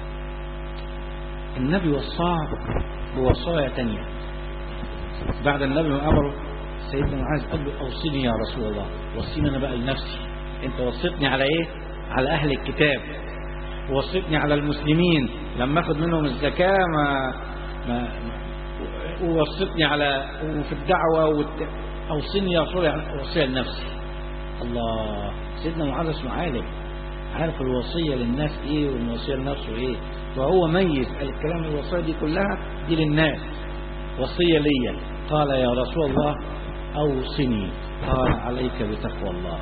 النبي وصاه بوصايا تانية بعد النبي ما امره سيدنا معاذ قال له اوصني يا رسول الله وصيني انا بقى لنفسي انت وصيتني على ايه على اهل الكتاب وصيتني على المسلمين لما اخد منهم الزكاه ما, ما, ما ووصيتني على وفي الدعوه والت... اوصني يا رسول الله وصيه لنفسي الله سيدنا معاذ اسمه عالم عارف الوصية للناس ايه والوصية لنفسه ايه فهو ميز الكلام الوصية دي كلها دي للناس وصية ليا قال يا رسول الله اوصني قال عليك بتقوى الله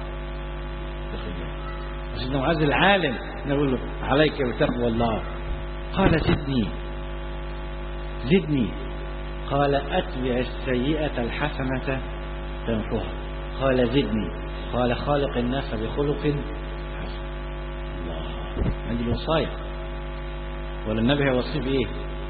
سيدنا معاذ العالم نقول له عليك بتقوى الله قال زدني زدني قال اتبع السيئة الحسنة تمحوها قال زدني قال خالق الناس بخلق عندي الوصايا ولا النبي هيوصيه بايه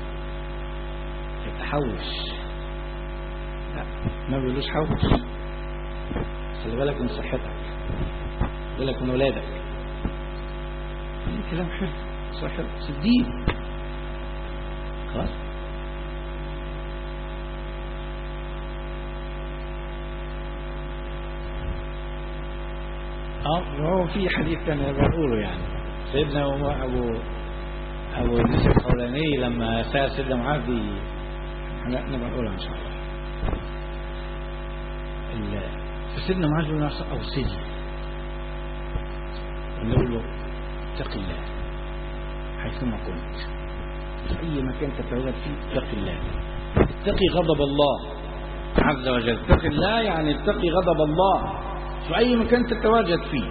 يتحوش لا ما بيقولوش حوش خلي بالك من صحتك بالك من ولادك كلام حلو صح حلو صديق خلاص اه هو في حديث ثاني بقوله يعني سيدنا ابو ابو النساء القولاني لما سال سيدنا معاذ نبقى نقولها ان شاء الله فسيدنا معاذ يقول نفسه اوصني نقول له اتق الله حيثما كنت في اي مكان تتواجد فيه اتق الله اتقي غضب الله عز وجل اتق الله يعني اتقي غضب الله في اي مكان تتواجد فيه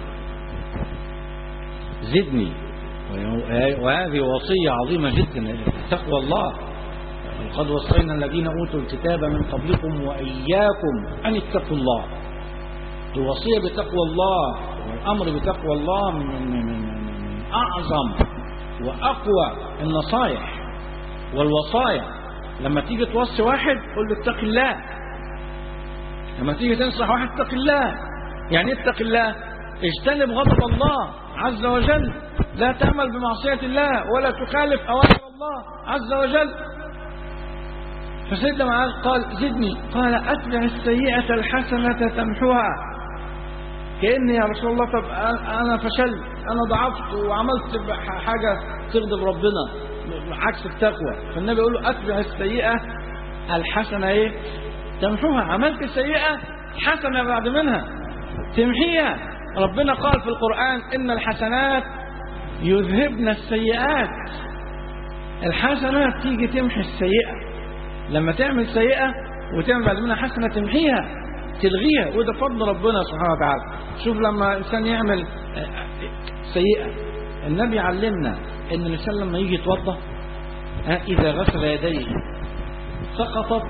زدني وهذه وصية عظيمة جدا تقوى الله قد وصينا الذين أوتوا الكتاب من قبلكم وإياكم أن اتقوا الله الوصية بتقوى الله والأمر بتقوى الله من, من, من, من أعظم وأقوى النصائح والوصايا لما تيجي توصي واحد قل له اتق الله لما تيجي تنصح واحد اتق الله يعني اتق الله اجتنب غضب الله عز وجل لا تعمل بمعصية الله ولا تخالف أوامر الله عز وجل فسيدنا معاذ قال زدني قال أتبع السيئة الحسنة تمحوها كأني يا رسول الله طب أنا فشلت أنا ضعفت وعملت حاجة تغضب ربنا عكس التقوى فالنبي يقول له أتبع السيئة الحسنة إيه تمحوها عملت سيئة حسنة بعد منها تمحيها ربنا قال في القرآن إن الحسنات يذهبن السيئات الحسنات تيجي تمحي السيئة لما تعمل سيئة وتعمل بعد منها حسنة تمحيها تلغيها وده فضل ربنا سبحانه وتعالى شوف لما إنسان يعمل سيئة النبي علمنا إن الإنسان لما يجي يتوضأ إذا غسل يديه سقطت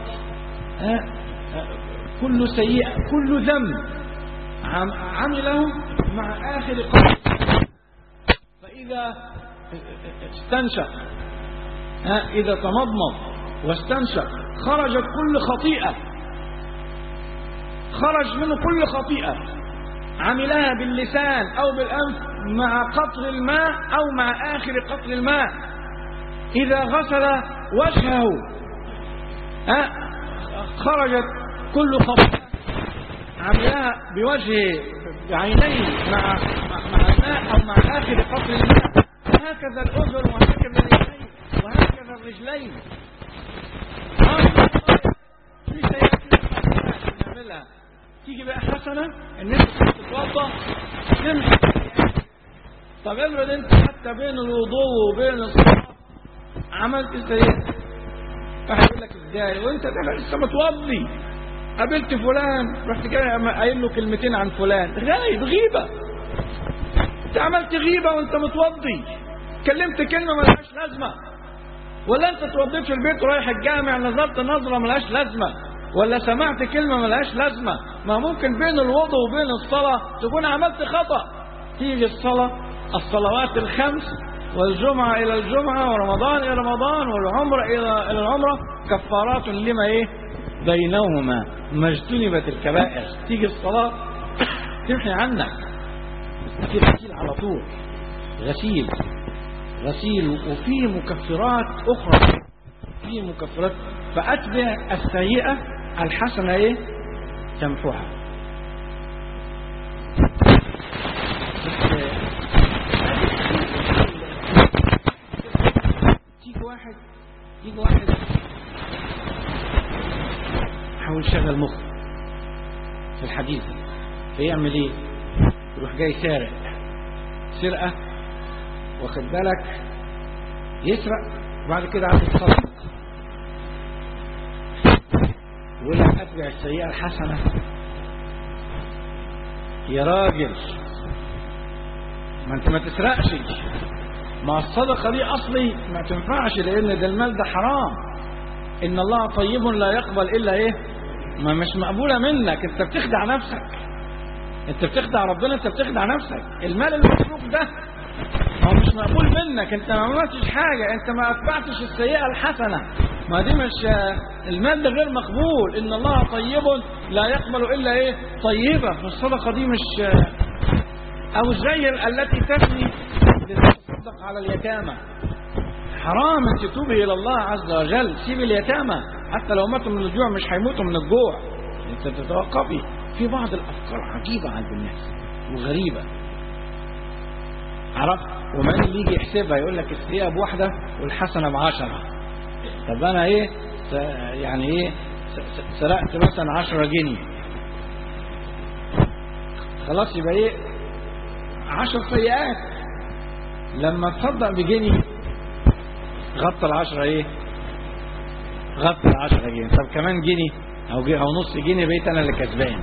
كل سيئة كل ذنب عمله مع آخر قول فإذا استنشق إذا تمضمض واستنشق خرجت كل خطيئة خرج منه كل خطيئة عملها باللسان أو بالأنف مع قطر الماء أو مع آخر قطر الماء إذا غسل وجهه خرجت كل خطيئة عملها بوجهه بعينيه مع مع الماء أو مع آخر قطر الماء وهكذا الأذن وهكذا اليدين وهكذا الرجلين في سيئات نعملها تيجي بقى حسنة ان انت تتوضا تمشي طب افرض انت حتى بين الوضوء وبين الصلاة عملت سيئة واحد يقول لك ازاي وانت ده لسه متوضي قابلت فلان رحت جاي قايل له كلمتين عن فلان غايب غيبة انت عملت غيبة وانت متوضي كلمت كلمة ملهاش لازمة ولا انت اتوضيت في البيت ورايح الجامع نظرت نظرة ملهاش لازمة ولا سمعت كلمة ملهاش لازمة ما ممكن بين الوضوء وبين الصلاة تكون عملت خطأ تيجي الصلاة الصلوات الخمس والجمعة إلى الجمعة ورمضان إلى رمضان والعمرة إلى إلى العمرة كفارات لما إيه بينهما ما اجتنبت الكبائر تيجي الصلاة تمحي عنك في غسيل على طول غسيل غسيل وفي مكفرات أخرى في مكفرات فأتبع السيئة الحسنة إيه تمحوها تيجي واحد يجي واحد حاول يشغل مخ في الحديث فيعمل ايه يروح جاي سارق سرقة واخد بالك يسرق وبعد كده عايز يتصدق يقول لك اتبع السيئة الحسنة يا راجل ما انت ما تسرقش ما الصدقة دي اصلي ما تنفعش لان ده المال ده حرام ان الله طيب لا يقبل الا ايه ما مش مقبولة منك انت بتخدع نفسك انت بتخدع ربنا انت بتخدع نفسك المال المصروف ده هو مش مقبول منك انت ما عملتش حاجة انت ما اتبعتش السيئة الحسنة ما دي مش المال ده غير مقبول ان الله طيب لا يقبل الا ايه طيبة الصدقة دي مش او زي التي تبني لتصدق على اليتامى حرام ان تتوبي الى الله عز وجل سيب اليتامى حتى لو ماتوا من الجوع مش هيموتوا من الجوع انت تتوقفي في بعض الافكار عجيبة عند الناس وغريبة عرفت ومن اللي يجي يحسبها يقول لك السيئة بواحدة والحسنة بعشرة طب انا ايه يعني ايه سرقت مثلا عشرة جنيه خلاص يبقى ايه عشر سيئات لما تصدق بجنيه غطى العشرة ايه غطى العشرة جنيه طب كمان جنيه او جنيه او نص جنيه بقيت انا اللي كسبان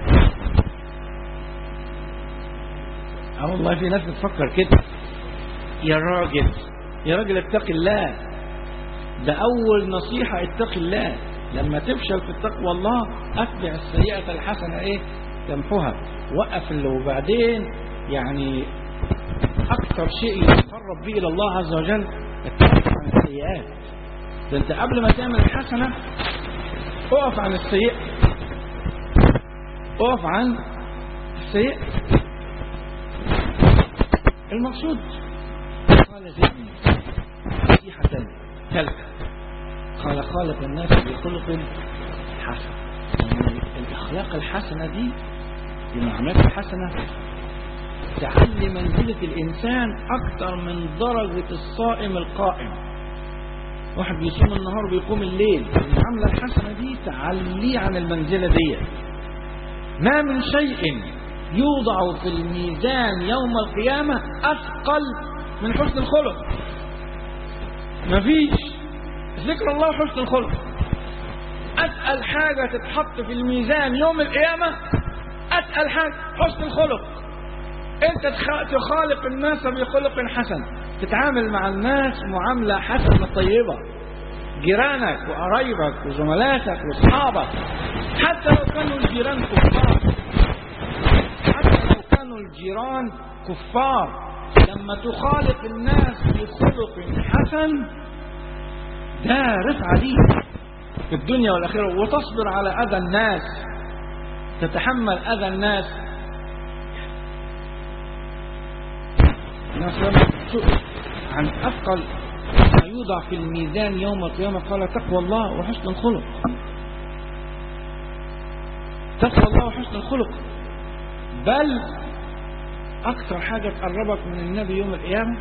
اه والله في ناس بتفكر كده يا راجل يا راجل اتق الله ده اول نصيحة اتق الله لما تفشل في التقوى الله اتبع السيئة الحسنة ايه تمحوها وقف اللي وبعدين يعني اكثر شيء يتقرب به الى الله عز وجل التوقف عن السيئات ده انت قبل ما تعمل الحسنة اقف عن السيئة اقف عن السيئة المقصود قال زدني نصيحة ثالثة قال خالق الناس بخلق حسن يعني الأخلاق الحسنة دي المعاملات الحسنة تعلي منزلة الإنسان أكثر من درجة الصائم القائم واحد بيصوم النهار بيقوم الليل المعاملة الحسنة دي تعليه عن المنزلة دي ما من شيء يوضع في الميزان يوم القيامة أثقل من حسن الخلق مفيش ذكر الله وحسن الخلق أتقل حاجة تتحط في الميزان يوم القيامة أتقل حاجة حسن الخلق أنت تخالق الناس بخلق حسن تتعامل مع الناس معاملة حسنة طيبة جيرانك وقرايبك وزملاتك واصحابك حتى لو كانوا الجيران كفار حتى لو كانوا الجيران كفار لما تخالق الناس بخلق حسن ده رفعة ليك في الدنيا والآخرة وتصبر على أذى الناس تتحمل أذى الناس الناس لما سئل عن أثقل ما يوضع في الميزان يوم القيامة قال تقوى الله وحسن الخلق تقوى الله وحسن الخلق بل أكثر حاجة تقربك من النبي يوم القيامة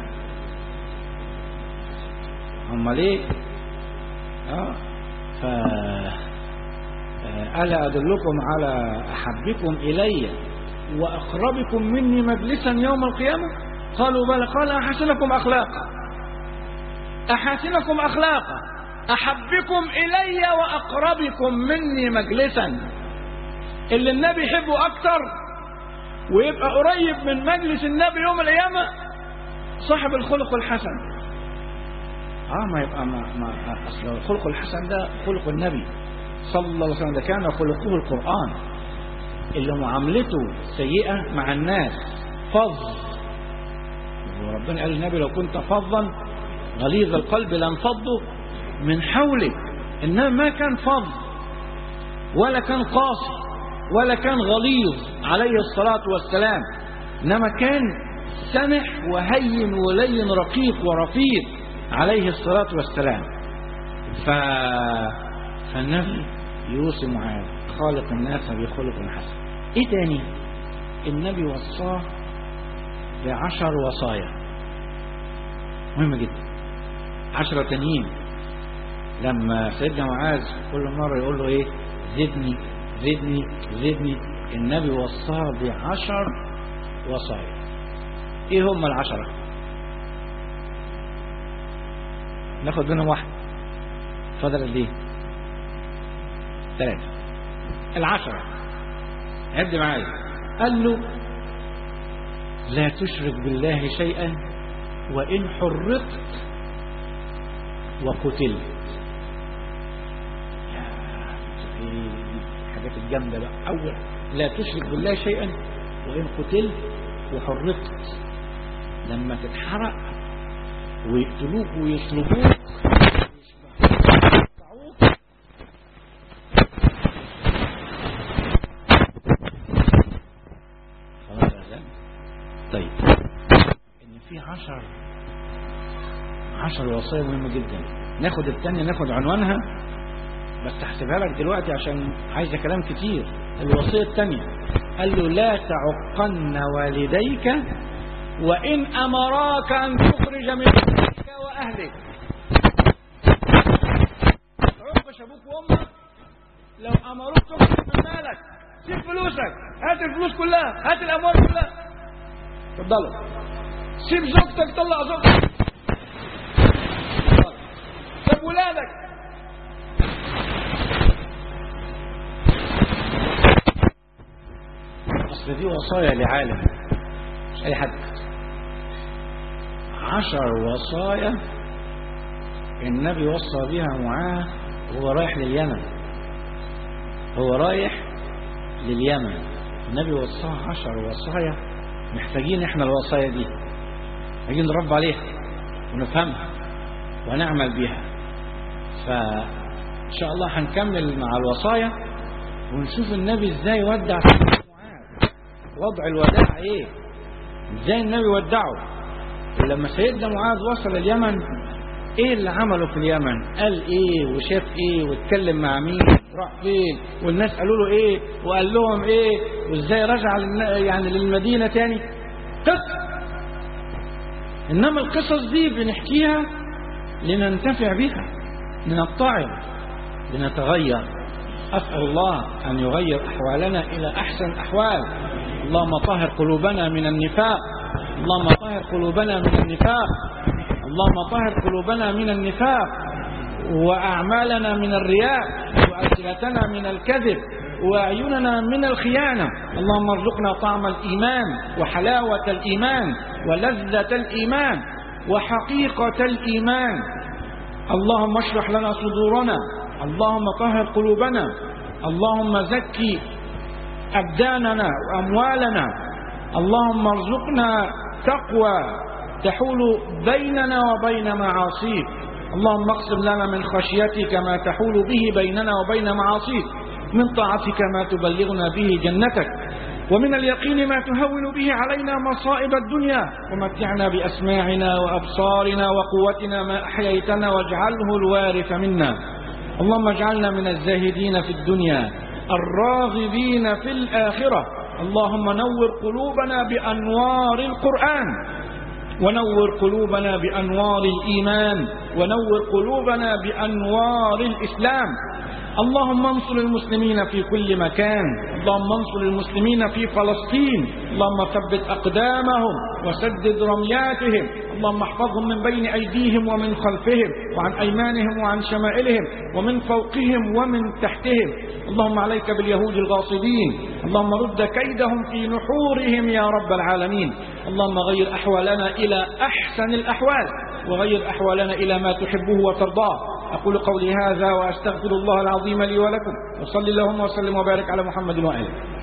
أمال إيه؟ آه ف ألا أدلكم على أحبكم إلي وأقربكم مني مجلسا يوم القيامة قالوا بلى قال أحسنكم أخلاقا أحسنكم أخلاقا أحبكم إلي وأقربكم مني مجلسا اللي النبي يحبه أكتر ويبقى قريب من مجلس النبي يوم القيامة صاحب الخلق الحسن اه ما يبقى ما ما اصل الخلق الحسن ده خلق النبي صلى الله عليه وسلم ده كان خلقه القرآن اللي معاملته سيئة مع الناس فظ وربنا قال للنبي لو كنت فظا غليظ القلب لانفضوا من حولك انما ما كان فظ ولا كان قاسي ولا كان غليظ عليه الصلاة والسلام انما كان سمح وهين ولين رقيق ورفيق عليه الصلاة والسلام ف... فالنبي يوصي معاذ خالق الناس بخلق حسن ايه تاني النبي وصاه بعشر وصايا مهمة جدا عشرة تانيين لما سيدنا معاذ كل مرة يقول له ايه زدني زدني زدني النبي وصاه بعشر وصايا ايه هم العشره ناخد منهم واحد فضل قد ايه ثلاثة العشرة عد معايا قال له لا تشرك بالله شيئا وإن حرقت وقتلت الحاجات الجامدة بقى أول لا تشرك بالله شيئا وإن قتلت وحرقت لما تتحرق ويقتلوك ويصلبوك طيب ان في عشر عشر وصايا مهمة جدا ناخد التانية ناخد عنوانها بس هحسبها لك دلوقتي عشان عايزة كلام كتير الوصية التانية قال له لا تعقن والديك وإن أمراك أن تخرج من بيتك وأهلك عقش أبوك وأمك لو أمروك تخرج من مالك سيب فلوسك هات الفلوس كلها هات الأموال كلها اتفضلوا سيب زوجتك طلع زوجتك سيب ولادك أصل دي وصايا لعالم مش أي حد عشر وصايا النبي وصى بها معاه وهو رايح لليمن هو رايح لليمن النبي وصاه عشر وصايا محتاجين احنا الوصايا دي محتاجين نرب عليها ونفهمها ونعمل بيها فإن شاء الله هنكمل مع الوصايا ونشوف النبي ازاي ودع سيدنا معاذ وضع الوداع ايه ازاي النبي ودعه لما سيدنا معاذ وصل اليمن ايه اللي عمله في اليمن قال ايه وشاف ايه واتكلم مع مين راح فين والناس قالوا له ايه وقال لهم ايه وازاي رجع للن- يعني للمدينة تاني قصة انما القصص دي بنحكيها لننتفع بها لنتعظ لنتغير أسأل الله أن يغير أحوالنا إلى أحسن أحوال اللهم طهر قلوبنا من النفاق اللهم طهر قلوبنا من النفاق اللهم طهر قلوبنا من النفاق وأعمالنا من الرياء وألسنتنا من الكذب وأعيننا من الخيانة اللهم ارزقنا طعم الإيمان وحلاوة الإيمان ولذة الإيمان وحقيقة الإيمان اللهم اشرح لنا صدورنا اللهم طهر قلوبنا اللهم زكي أبداننا وأموالنا اللهم ارزقنا تقوى تحول بيننا وبين معاصيك اللهم اقسم لنا من خشيتك ما تحول به بيننا وبين معاصيك من طاعتك ما تبلغنا به جنتك ومن اليقين ما تهون به علينا مصائب الدنيا ومتعنا بأسماعنا وأبصارنا وقوتنا ما أحييتنا واجعله الوارث منا اللهم اجعلنا من الزاهدين في الدنيا الراغبين في الآخرة اللهم نور قلوبنا بأنوار القرآن ونور قلوبنا بأنوار الإيمان ونور قلوبنا بأنوار الإسلام اللهم انصر المسلمين في كل مكان اللهم انصر المسلمين في فلسطين اللهم ثبت أقدامهم وسدد رمياتهم اللهم احفظهم من بين أيديهم ومن خلفهم وعن أيمانهم وعن شمائلهم ومن فوقهم ومن تحتهم اللهم عليك باليهود الغاصبين اللهم رد كيدهم في نحورهم يا رب العالمين اللهم غير أحوالنا إلى أحسن الأحوال وغير أحوالنا إلى ما تحبه وترضاه أقول قولي هذا وأستغفر الله العظيم لي ولكم وصلي اللهم وسلم وبارك على محمد وآله